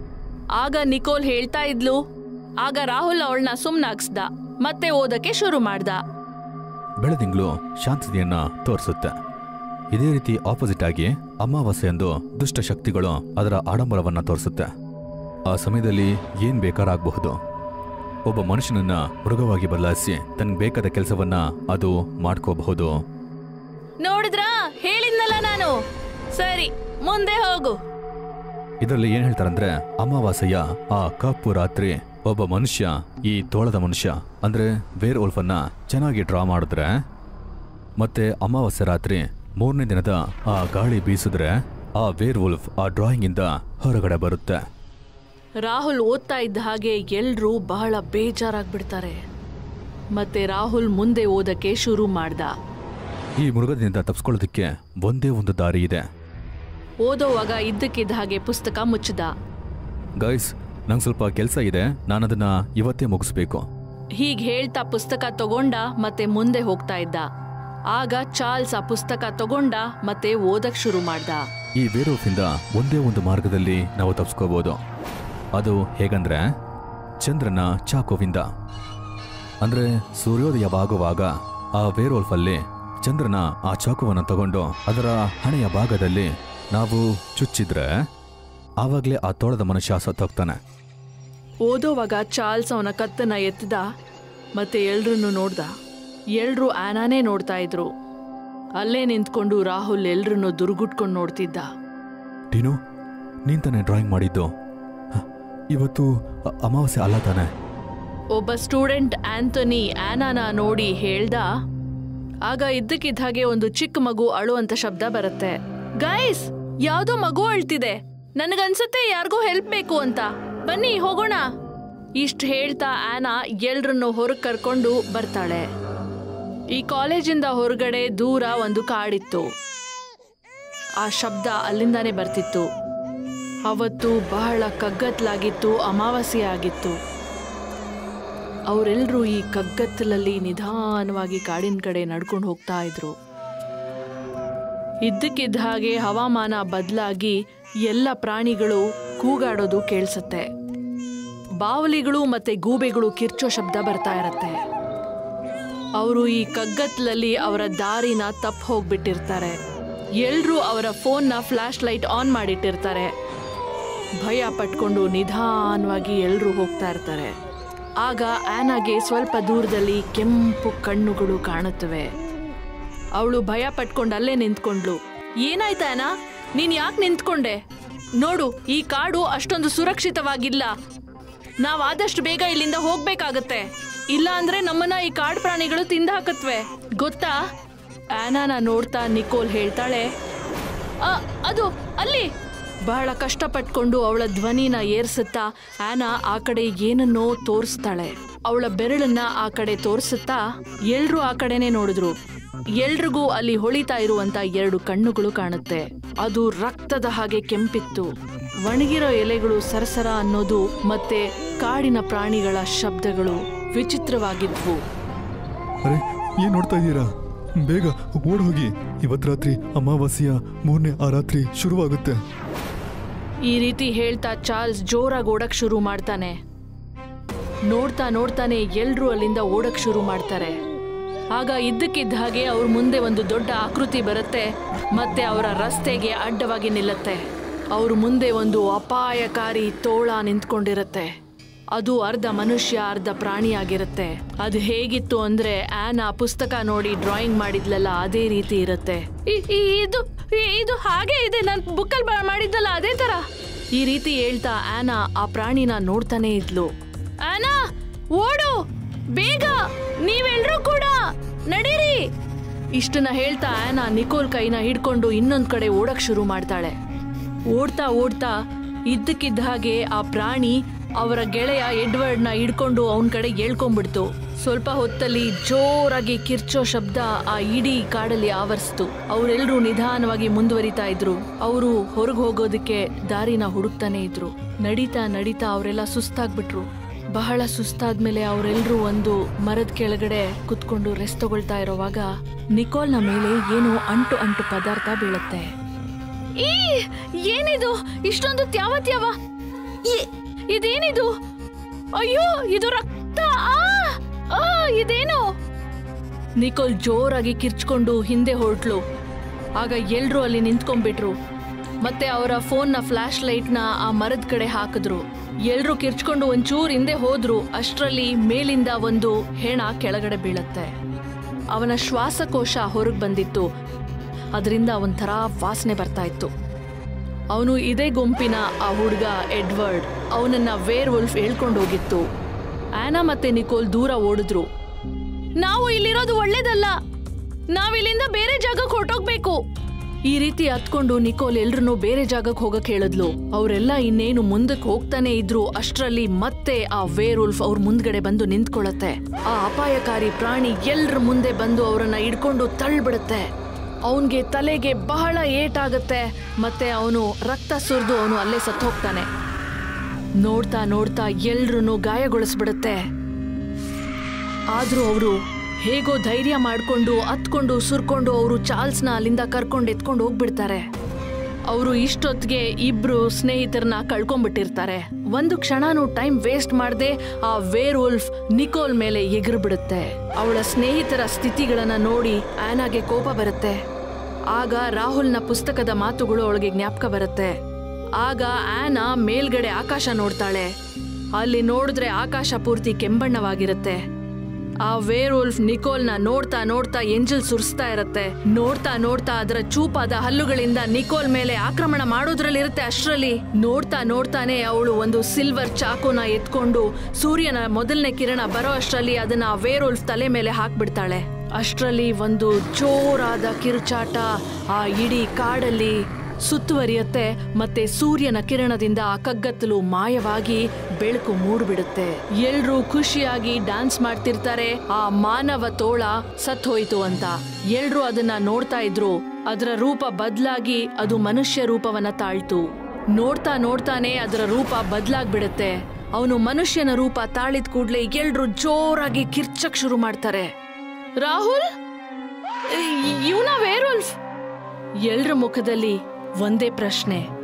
ಆಗ ನಿಕೋಲ್ ಹೇಳ್ತಾ ಇದ್ಲು ಆಗ ರಾಹುಲ್ ಅವಳನ್ನ ಸುಮ್ನಾಗ್ಸ್ದ ಮತ್ತೆ ಓದಕ್ಕೆ ಶುರು ಮಾಡ್ದ ಬೆಳದಿಂಗಳು ಶಾಂತತೆಯನ್ನ ತೋರಿಸುತ್ತೆ ಇದೇ ರೀತಿ ಆಪೋಸಿಟ್ ಆಗಿ ಅಮಾವಾಸ್ಯೆಯಂದು ದುಷ್ಟ ಶಕ್ತಿಗಳು ಅದರ ಆಡಂಬರವನ್ನ ತೋರಿಸುತ್ತೆ ಆ ಸಮಯದಲ್ಲಿ ಏನ್ ಬೇಕಾರಾಗಬಹುದು ಒಬ್ಬ ಮನುಷ್ಯನನ್ನ ಮೃಗವಾಗಿ ಬದಲಾಯಿಸಿ ತನಗೆ ಬೇಕಾದ ಕೆಲಸವನ್ನ ಅದು ಮಾಡ್ಕೋಬಹುದು ನೋಡಿದ್ರಾ ಹೇಳಿದ್ನಲ್ಲ ನಾನು ಸರಿ ಮುಂದೆ ಹೋಗು ಇದರಲ್ಲಿ ಏನ್ ಹೇಳ್ತಾರಂದ್ರೆ ಅಮಾವಾಸ್ಯೆಯ ಆ ಕಪ್ಪು ರಾತ್ರಿ ಒಬ್ಬ ಮನುಷ್ಯ ಈ ತೋಳದ ಮನುಷ್ಯ ಅಂದ್ರೆ ವೇರ್ ಉಲ್ಫನ್ನ ಚೆನ್ನಾಗಿ ಡ್ರಾ ಮಾಡಿದ್ರೆ ಮತ್ತೆ ಅಮಾವಾಸ್ಯೆ ರಾತ್ರಿ ಮೂರನೇ ದಿನದ ಆ ಗಾಳಿ ಬೀಸಿದ್ರೆ ಆ ವೇರ್ ಉಲ್ಫ್ ಆ ಡ್ರಾಯಿಂಗ್ ಇಂದ ಹೊರಗಡೆ ಬರುತ್ತೆ ರಾಹುಲ್ ಓದ್ತಾ ಇದ್ದ ಹಾಗೆ ಎಲ್ರೂ ಬಹಳ ಬೇಜಾರಾಗ್ಬಿಡ್ತಾರೆ ಮತ್ತೆ ರಾಹುಲ್ ಮುಂದೆ ಓದಕ್ಕೆ ಶುರು ಮಾಡ್ದ ಈ ಮೃಗದಿಂದ ತಪ್ಪಿಸ್ಕೊಳ್ಳೋದಕ್ಕೆ ಒಂದೇ ಒಂದು ದಾರಿ ಇದೆ ಓದೋವಾಗ ಇದ್ದಕ್ಕಿದ್ದ ಹಾಗೆ ಪುಸ್ತಕ ಮುಚ್ಚದ ಗೈಸ್ ನಂಗೆ ಸ್ವಲ್ಪ ಕೆಲಸ ಇದೆ ನಾನದನ್ನ ಇವತ್ತೇ ಮುಗಿಸ್ಬೇಕು ಹೀಗ್ ಹೇಳ್ತಾ ಪುಸ್ತಕ ತಗೊಂಡ ಮತ್ತೆ ಮುಂದೆ ಹೋಗ್ತಾ ಇದ್ದ ಆಗ ಚಾರ್ಲ್ಸ್ ಆ ಪುಸ್ತಕ ತಗೊಂಡ ಮತ್ತೆ ಓದಕ್ ಶುರು ಮಾಡ್ದ ಈ ವೇರೋಫಿಂದ ಒಂದೇ ಒಂದು ಮಾರ್ಗದಲ್ಲಿ ನಾವು ತಪ್ಪಿಸ್ಕೋಬಹುದು ಅದು ಹೇಗಂದ್ರೆ ಚಂದ್ರನ ಚಾಕುವಿಂದ ಅಂದ್ರೆ ಸೂರ್ಯೋದಯವಾಗುವಾಗ ಆ ವೇರೋಲ್ಫಲ್ಲಿ ಚಂದ್ರನ ಆ ಚಾಕುವನ್ನು ತಗೊಂಡು ಅದರ ಹಣೆಯ ಭಾಗದಲ್ಲಿ ನಾವು ಚುಚ್ಚಿದ್ರೆ ಆವಾಗಲೇ ಆ ತೋಳದ ಮನುಷ್ಯ ಸತ್ತೋಗ್ತಾನೆ ಓದೋವಾಗ ಚಾರ್ಲ್ಸ್ ಅವನ ಕತ್ತನ್ನ ಎತ್ತದ ಮತ್ತೆ ಎಲ್ರನ್ನೂ ನೋಡ್ದ ಎಲ್ರೂ ಆನಾನೇ ನೋಡ್ತಾ ಇದ್ರು ಅಲ್ಲೇ ನಿಂತ್ಕೊಂಡು ರಾಹುಲ್ ಎಲ್ರನ್ನೂ ದುರ್ಗುಟ್ಕೊಂಡು ನೋಡ್ತಿದ್ದ ಟೀನು ನೀನ್ ತಾನೇ ಡ್ರಾಯಿಂಗ್ ಮಾಡಿದ್ದು ಹ, ಇವತ್ತು ಅ- ಅಮಾವಾಸ್ಯೆ ಅಲ್ಲ ತಾನೆ ಒಬ್ಬ ಸ್ಟೂಡೆಂಟ್ ಆಂಥೋನಿ ಆನಾನ ನೋಡಿ ಹೇಳ್ದ ಆಗ ಇದ್ದಕ್ಕಿದ್ದ ಹಾಗೆ ಒಂದು ಚಿಕ್ಕ ಮಗು ಅಳುವಂತ ಶಬ್ದ ಬರುತ್ತೆ ಗೈಸ್ ಯಾವ್ದೋ ಮಗು ಅಳ್ತಿದೆ ನನಗನ್ಸುತ್ತೆ ಯಾರಿಗೂ ಹೆಲ್ಪ್ ಬೇಕು ಅಂತ ಬನ್ನಿ ಹೋಗೋಣ ಇಷ್ಟ ಹೇಳ್ತಾ ಆನಾ ಎಲ್ರನ್ನು ಹೊರಗೆ ಕರ್ಕೊಂಡು ಬರ್ತಾಳೆ ಈ ಕಾಲೇಜಿಂದ ಹೊರಗಡೆ ದೂರ ಒಂದು ಕಾಡಿತ್ತು ಆ ಶಬ್ದ ಅಲ್ಲಿಂದಾನೇ ಬರ್ತಿತ್ತು ಅವತ್ತು ಬಹಳ ಕಗ್ಗತ್ಲಾಗಿತ್ತು ಅಮಾವಾಸ್ಯೆ ಆಗಿತ್ತು ಅವರೆಲ್ಲರೂ ಈ ಕಗ್ಗತ್ತಲಲ್ಲಿ ನಿಧಾನವಾಗಿ ಕಾಡಿನ ಕಡೆ ನಡ್ಕೊಂಡು ಹೋಗ್ತಾ ಇದ್ರು ಇದ್ದಕ್ಕಿದ್ದ ಹಾಗೆ ಹವಾಮಾನ ಬದಲಾಗಿ ಎಲ್ಲ ಪ್ರಾಣಿಗಳು ಕೂಗಾಡೋದು ಕೇಳಿಸುತ್ತೆ ಬಾವಲಿಗಳು ಮತ್ತೆ ಗೂಬೆಗಳು ಕಿರ್ಚೋ ಶಬ್ದ ಬರ್ತಾ ಇರತ್ತೆ ಅವರು ಈ ಕಗ್ಗತ್ಲಲ್ಲಿ ಅವರ ದಾರಿನ ತಪ್ಪು ಹೋಗ್ಬಿಟ್ಟಿರ್ತಾರೆ ಎಲ್ರೂ ಅವರ ಫೋನ್ನ ಫ್ಲಾಶ್ ಲೈಟ್ ಆನ್ ಮಾಡಿಟ್ಟಿರ್ತಾರೆ ಭಯ ಪಟ್ಕೊಂಡು ನಿಧಾನವಾಗಿ ಎಲ್ರೂ ಹೋಗ್ತಾ ಇರ್ತಾರೆ ಆಗ ಆನಾಗೆ ಸ್ವಲ್ಪ ದೂರದಲ್ಲಿ ಕೆಂಪು ಕಣ್ಣುಗಳು ಕಾಣುತ್ತವೆ ಅವಳು ಭಯ ಪಟ್ಕೊಂಡು ಅಲ್ಲೇ ನಿಂತ್ಕೊಂಡ್ಲು ಏನಾಯ್ತಾ ಆನಾ ನೀನ್ ಯಾಕೆ ನಿಂತ್ಕೊಂಡೆ ನೋಡು ಈ ಕಾಡು ಅಷ್ಟೊಂದು ಸುರಕ್ಷಿತವಾಗಿಲ್ಲ ನಾವ್ ಆದಷ್ಟು ಬೇಗ ಇಲ್ಲಿಂದ ಹೋಗ್ಬೇಕಾಗತ್ತೆ ಇಲ್ಲ ಅಂದ್ರೆ ನಮ್ಮನ್ನ ಈ ಕಾಡು ಪ್ರಾಣಿಗಳು ತಿಂದ ಹಾಕತ್ವೆ ಗೊತ್ತಾ ಆನಾನ ನೋಡ್ತಾ ನಿಕೋಲ್ ಹೇಳ್ತಾಳೆ "ಆ, ಅದು ಅಲ್ಲಿ ಬಹಳ ಕಷ್ಟಪಟ್ಕೊಂಡು ಅವಳ ಧ್ವನಿನ ಏರ್ಸುತ್ತಾ ಆನಾ ಆ ಕಡೆ ಏನನ್ನೋ ತೋರಿಸ್ತಾಳೆ ಅವಳ ಬೆರಳನ್ನ ಆ ಕಡೆ ತೋರಿಸುತ್ತಾ ಎಲ್ರೂ ಆ ಕಡೆನೆ ನೋಡಿದ್ರು ಎಲ್ರಿಗೂ ಅಲ್ಲಿ ಹೊಳಿತಾ ಇರುವಂತ ಎರಡು ಕಣ್ಣುಗಳು ಕಾಣುತ್ತೆ ಅದು ರಕ್ತದ ಹಾಗೆ ಕೆಂಪಿತ್ತು ಒಣಗಿರೋ ಎಲೆಗಳು ಸರಸರ ಅನ್ನೋದು ಮತ್ತೆ ಕಾಡಿನ ಪ್ರಾಣಿಗಳ ಶಬ್ದಗಳು ವಿಚಿತ್ರವಾಗಿದ್ವು ಅರೆ ಏನ್ ನೋಡ್ತಾ ಇದ್ದೀರಾ ಬೇಗ ಓಡ್ ಹೋಗಿ ಇವತ್ ರಾತ್ರಿ ಅಮಾವಾಸ್ಯೆಯ ಮೂರನೇ ಆ ರಾತ್ರಿ ಶುರುವಾಗುತ್ತೆ ಈ ರೀತಿ ಹೇಳ್ತಾ ಚಾರ್ಲ್ಸ್ ಜೋರಾಗಿ ಓಡಕ್ ಶುರು ಮಾಡ್ತಾನೆ ನೋಡ್ತಾ ನೋಡ್ತಾನೆ ಎಲ್ರೂ ಅಲ್ಲಿಂದ ಓಡಕ್ ಶುರು ಮಾಡ್ತಾರೆ ಆಗ ಇದ್ದಕ್ಕಿದ್ದ ಹಾಗೆ ಅವ್ರ ಮುಂದೆ ಒಂದು ದೊಡ್ಡ ಆಕೃತಿ ಬರುತ್ತೆ ಮತ್ತೆ ಅವರ ರಸ್ತೆಗೆ ಅಡ್ಡವಾಗಿ ನಿಲ್ಲತ್ತೆ ಅವ್ರ ಮುಂದೆ ಒಂದು ಅಪಾಯಕಾರಿ ತೋಳ ನಿಂತ್ಕೊಂಡಿರತ್ತೆ ಅದು ಅರ್ಧ ಮನುಷ್ಯ ಅರ್ಧ ಪ್ರಾಣಿಯಾಗಿರುತ್ತೆ ಅದು ಹೇಗಿತ್ತು ಅಂದ್ರೆ ಆನ್ ಆ ಪುಸ್ತಕ ನೋಡಿ ಡ್ರಾಯಿಂಗ್ ಮಾಡಿದ್ಲಲ್ಲ ಅದೇ ರೀತಿ ಇರುತ್ತೆ ಇ- ಇ- ಇದು ಇ- ಇದು ಹಾಗೆ ಇದೆ ನಾನು ಬುಕ್ಕಲ್ಲಿ ಮಾಡಿದ್ದಲ್ಲ ಅದೇ ತರ ಈ ರೀತಿ ಹೇಳ್ತಾ ಆನಾ ಆ ಪ್ರಾಣಿನ ನೋಡ್ತಾನೆ ಇದ್ಲು ಆನಾ ಓಡು ಬೇಗ ನೀವೆಲ್ರೂ ಕೂಡ ನಡೀರಿ ಇಷ್ಟನ್ನ ಹೇಳ್ತಾ ಆನಾ ನಿಕೋಲ್ ಕೈನ ಹಿಡ್ಕೊಂಡು ಇನ್ನೊಂದ್ ಕಡೆ ಓಡಕ್ ಶುರು ಮಾಡ್ತಾಳೆ ಓಡ್ತಾ ಓಡ್ತಾ ಇದ್ದಕ್ಕಿದ್ದ ಹಾಗೆ ಆ ಪ್ರಾಣಿ ಅವರ ಗೆಳೆಯ ಎಡ್ವರ್ಡ್ನ ಹಿಡ್ಕೊಂಡು ಅವನ ಕಡೆ ಏಳ್ಕೊಂಡ್ಬಿಡ್ತು ಸ್ವಲ್ಪ ಹೊತ್ತಲ್ಲಿ ಜೋರಾಗಿ ಕಿರ್ಚೋ ಶಬ್ದ ಆ ಇಡೀ ಕಾಡಲ್ಲಿ ಆವರಿಸ್ತು ಅವರೆಲ್ಲರೂ ನಿಧಾನವಾಗಿ ಮುಂದುವರಿತಾ ಇದ್ರು ಅವರು ಹೊರಗೆ ಹೋಗೋದಕ್ಕೆ ದಾರಿನ ಹುಡುಕ್ತಾನೆ ಇದ್ರು ನಡೀತಾ ನಡೀತಾ ಅವರೆಲ್ಲ ಸುಸ್ತಾಗ್ಬಿಟ್ರು ಬಹಳ ಸುಸ್ತಾದ್ಮೇಲೆ ಅವರೆಲ್ಲರೂ ಒಂದು ಮರದ ಕೆಳಗಡೆ ಕುತ್ಕೊಂಡು ರೆಸ್ಟ್ ತಗೊಳ್ತಾ ಇರೋವಾಗ ನಿಕೋಲ್ನ ಮೇಲೆ ಏನೋ ಅಂಟು ಅಂಟು ಪದಾರ್ಥ ಬೀಳುತ್ತೆ ಈ ಏನಿದು ಇಷ್ಟೊಂದು ತ್ಯಾವ ತ್ಯಾವ ಈ- ಇದೇನಿದು ಅಯ್ಯೋ ಇದು ರಕ್ತ ಆ! ಆ, ಇದೇನು ನಿಕೋಲ್ ಜೋರಾಗಿ ಕಿರ್ಚ್ಕೊಂಡು ಹಿಂದೆ ಹೊರಟ್ಲು ಆಗ ಎಲ್ರೂ ಅಲ್ಲಿ ನಿಂತ್ಕೊಂಡ್ಬಿಟ್ರು ಮತ್ತೆ ಅವರ ಫೋನ್ನ ಫ್ಲಾಶ್ ಲೈಟ್ನ ಆ ಮರದ ಕಡೆ ಹಾಕಿದ್ರು ಎಲ್ರೂ ಕಿರ್ಚ್ಕೊಂಡು ಒಂಚೂರು ಹಿಂದೆ ಹೋದ್ರು ಅಷ್ಟರಲ್ಲಿ ಮೇಲಿಂದ ಒಂದು ಹೆಣ ಕೆಳಗಡೆ ಬೀಳತ್ತೆ ಅವನ ಶ್ವಾಸಕೋಶ ಹೊರಗೆ ಬಂದಿತ್ತು ಅದರಿಂದ ಒಂಥರ ವಾಸನೆ ಬರ್ತಾ ಇತ್ತು ಅವನು ಇದೇ ಗುಂಪಿನ ಆ ಹುಡುಗ ಎಡ್ವರ್ಡ್ ಅವನನ್ನ ವೇರ್ ವುಲ್ಫ್ ಹೇಳ್ಕೊಂಡು ಹೋಗಿತ್ತು ಆನಾ ಮತ್ತೆ ನಿಕೋಲ್ ದೂರ ಓಡಿದ್ರು ನಾವು ಇಲ್ಲಿರೋದು ಒಳ್ಳೇದಲ್ಲ ನಾವಿಲ್ಲಿಂದ ಬೇರೆ ಜಾಗಕ್ಕೆ ಹೊರಟೋಗ್ಬೇಕು ಈ ರೀತಿ ಹತ್ಕೊಂಡು ನಿಕೋಲ್ ಎಲ್ರನ್ನೂ ಬೇರೆ ಜಾಗಕ್ಕೆ ಹೋಗಕ್ ಹೇಳಿದ್ಲು ಅವರೆಲ್ಲ ಇನ್ನೇನು ಮುಂದಕ್ಕೆ ಹೋಗ್ತಾನೆ ಇದ್ರು ಅಷ್ಟ್ರಲ್ಲಿ ಮತ್ತೆ ಆ ವೇರ್ ಉಲ್ಫ್ ಅವ್ರ ಮುಂದ್ಗಡೆ ಬಂದು ನಿಂತ್ಕೊಳ್ಳತ್ತೆ ಆ ಅಪಾಯಕಾರಿ ಪ್ರಾಣಿ ಎಲ್ರ ಮುಂದೆ ಬಂದು ಅವರನ್ನ ಹಿಡ್ಕೊಂಡು ತಳ್ಳಿಬಿಡುತ್ತೆ ಅವನ್ಗೆ ತಲೆಗೆ ಬಹಳ ಏಟಾಗತ್ತೆ ಮತ್ತೆ ಅವನು ರಕ್ತ ಸುರಿದು ಅವನು ಅಲ್ಲೇ ಸತ್ತು ಹೋಗ್ತಾನೆ ನೋಡ್ತಾ ನೋಡ್ತಾ ಎಲ್ರನ್ನೂ ಗಾಯಗೊಳಿಸ್ಬಿಡುತ್ತೆ ಆದ್ರೂ ಅವರು ಹೇಗೋ ಧೈರ್ಯ ಮಾಡ್ಕೊಂಡು ಹತ್ಕೊಂಡು ಸುರ್ಕೊಂಡು ಅವರು ಚಾರ್ಲ್ಸ್ನ ಅಲ್ಲಿಂದ ಕರ್ಕೊಂಡು ಎತ್ಕೊಂಡು ಹೋಗ್ಬಿಡ್ತಾರೆ ಅವರು ಇಷ್ಟೊತ್ತಿಗೆ ಇಬ್ರು ಸ್ನೇಹಿತರನ್ನ ಕಳ್ಕೊಂಡ್ಬಿಟ್ಟಿರ್ತಾರೆ ಒಂದು ಕ್ಷಣನೂ ಟೈಮ್ ವೇಸ್ಟ್ ಮಾಡದೆ ಆ ವೇರ್ ಉಲ್ಫ್ ನಿಕೋಲ್ ಮೇಲೆ ಎಗರು ಬಿಡುತ್ತೆ ಅವಳ ಸ್ನೇಹಿತರ ಸ್ಥಿತಿಗಳನ್ನ ನೋಡಿ ಆನಾಗೆ ಕೋಪ ಬರುತ್ತೆ ಆಗ ರಾಹುಲ್ನ ಪುಸ್ತಕದ ಮಾತುಗಳು ಅವಳಿಗೆ ಜ್ಞಾಪಕ ಬರುತ್ತೆ ಆಗ ಆನಾ ಮೇಲ್ಗಡೆ ಆಕಾಶ ನೋಡ್ತಾಳೆ ಅಲ್ಲಿ ನೋಡಿದ್ರೆ ಆಕಾಶ ಪೂರ್ತಿ ಕೆಂಬಣ್ಣವಾಗಿರುತ್ತೆ ಆ ವೇರ್ ಉಲ್ಫ್ ನಿಕೋಲ್ನ ನೋಡ್ತಾ ನೋಡ್ತಾ ಎಂಜಲ್ ಸುರಿಸ್ತಾ ಇರತ್ತೆ ನೋಡ್ತಾ ನೋಡ್ತಾ ಅದರ ಚೂಪಾದ ಹಲ್ಲುಗಳಿಂದ ನಿಕೋಲ್ ಮೇಲೆ ಆಕ್ರಮಣ ಮಾಡೋದ್ರಲ್ಲಿರುತ್ತೆ ಅಷ್ಟ್ರಲ್ಲಿ ನೋಡ್ತಾ ನೋಡ್ತಾನೆ ಅವಳು ಒಂದು ಸಿಲ್ವರ್ ಚಾಕುನ ಎತ್ಕೊಂಡು ಸೂರ್ಯನ ಮೊದಲನೇ ಕಿರಣ ಬರೋ ಅಷ್ಟ್ರಲ್ಲಿ ಅದನ್ನ ಆ ವೇರ್ ಉಲ್ಫ್ ತಲೆ ಮೇಲೆ ಹಾಕ್ಬಿಡ್ತಾಳೆ ಅಷ್ಟ್ರಲ್ಲಿ ಒಂದು ಜೋರಾದ ಕಿರುಚಾಟ ಆ ಇಡೀ ಕಾಡಲ್ಲಿ ಸುತ್ತುವರಿಯುತ್ತೆ ಮತ್ತೆ ಸೂರ್ಯನ ಕಿರಣದಿಂದ ಆ ಕಗ್ಗತ್ತಲು ಮಾಯವಾಗಿ ಬೆಳಕು ಮೂಡ್ಬಿಡುತ್ತೆ ಎಲ್ರೂ ಖುಷಿಯಾಗಿ ಡ್ಯಾನ್ಸ್ ಮಾಡ್ತಿರ್ತಾರೆ ಆ ಮಾನವ ತೋಳ ಸತ್ ಹೋಯ್ತು ಅಂತ ಎಲ್ರೂ ಅದನ್ನ ನೋಡ್ತಾ ಇದ್ರು ಅದರ ರೂಪ ಬದ್ಲಾಗಿ ಅದು ಮನುಷ್ಯ ರೂಪವನ್ನ ತಾಳ್ತು ನೋಡ್ತಾ ನೋಡ್ತಾನೆ ಅದರ ರೂಪ ಬದ್ಲಾಗ್ಬಿಡುತ್ತೆ ಅವನು ಮನುಷ್ಯನ ರೂಪ ತಾಳಿದ ಕೂಡ್ಲೆ ಎಲ್ರೂ ಜೋರಾಗಿ ಕಿರ್ಚಕ್ ಶುರು ಮಾಡ್ತಾರೆ ರಾಹುಲ್ ಇವನ ವೇರುಲ್ಫ್ ಎಲ್ರ ಮುಖದಲ್ಲಿ ಒಂದೇ ಪ್ರಶ್ನೆ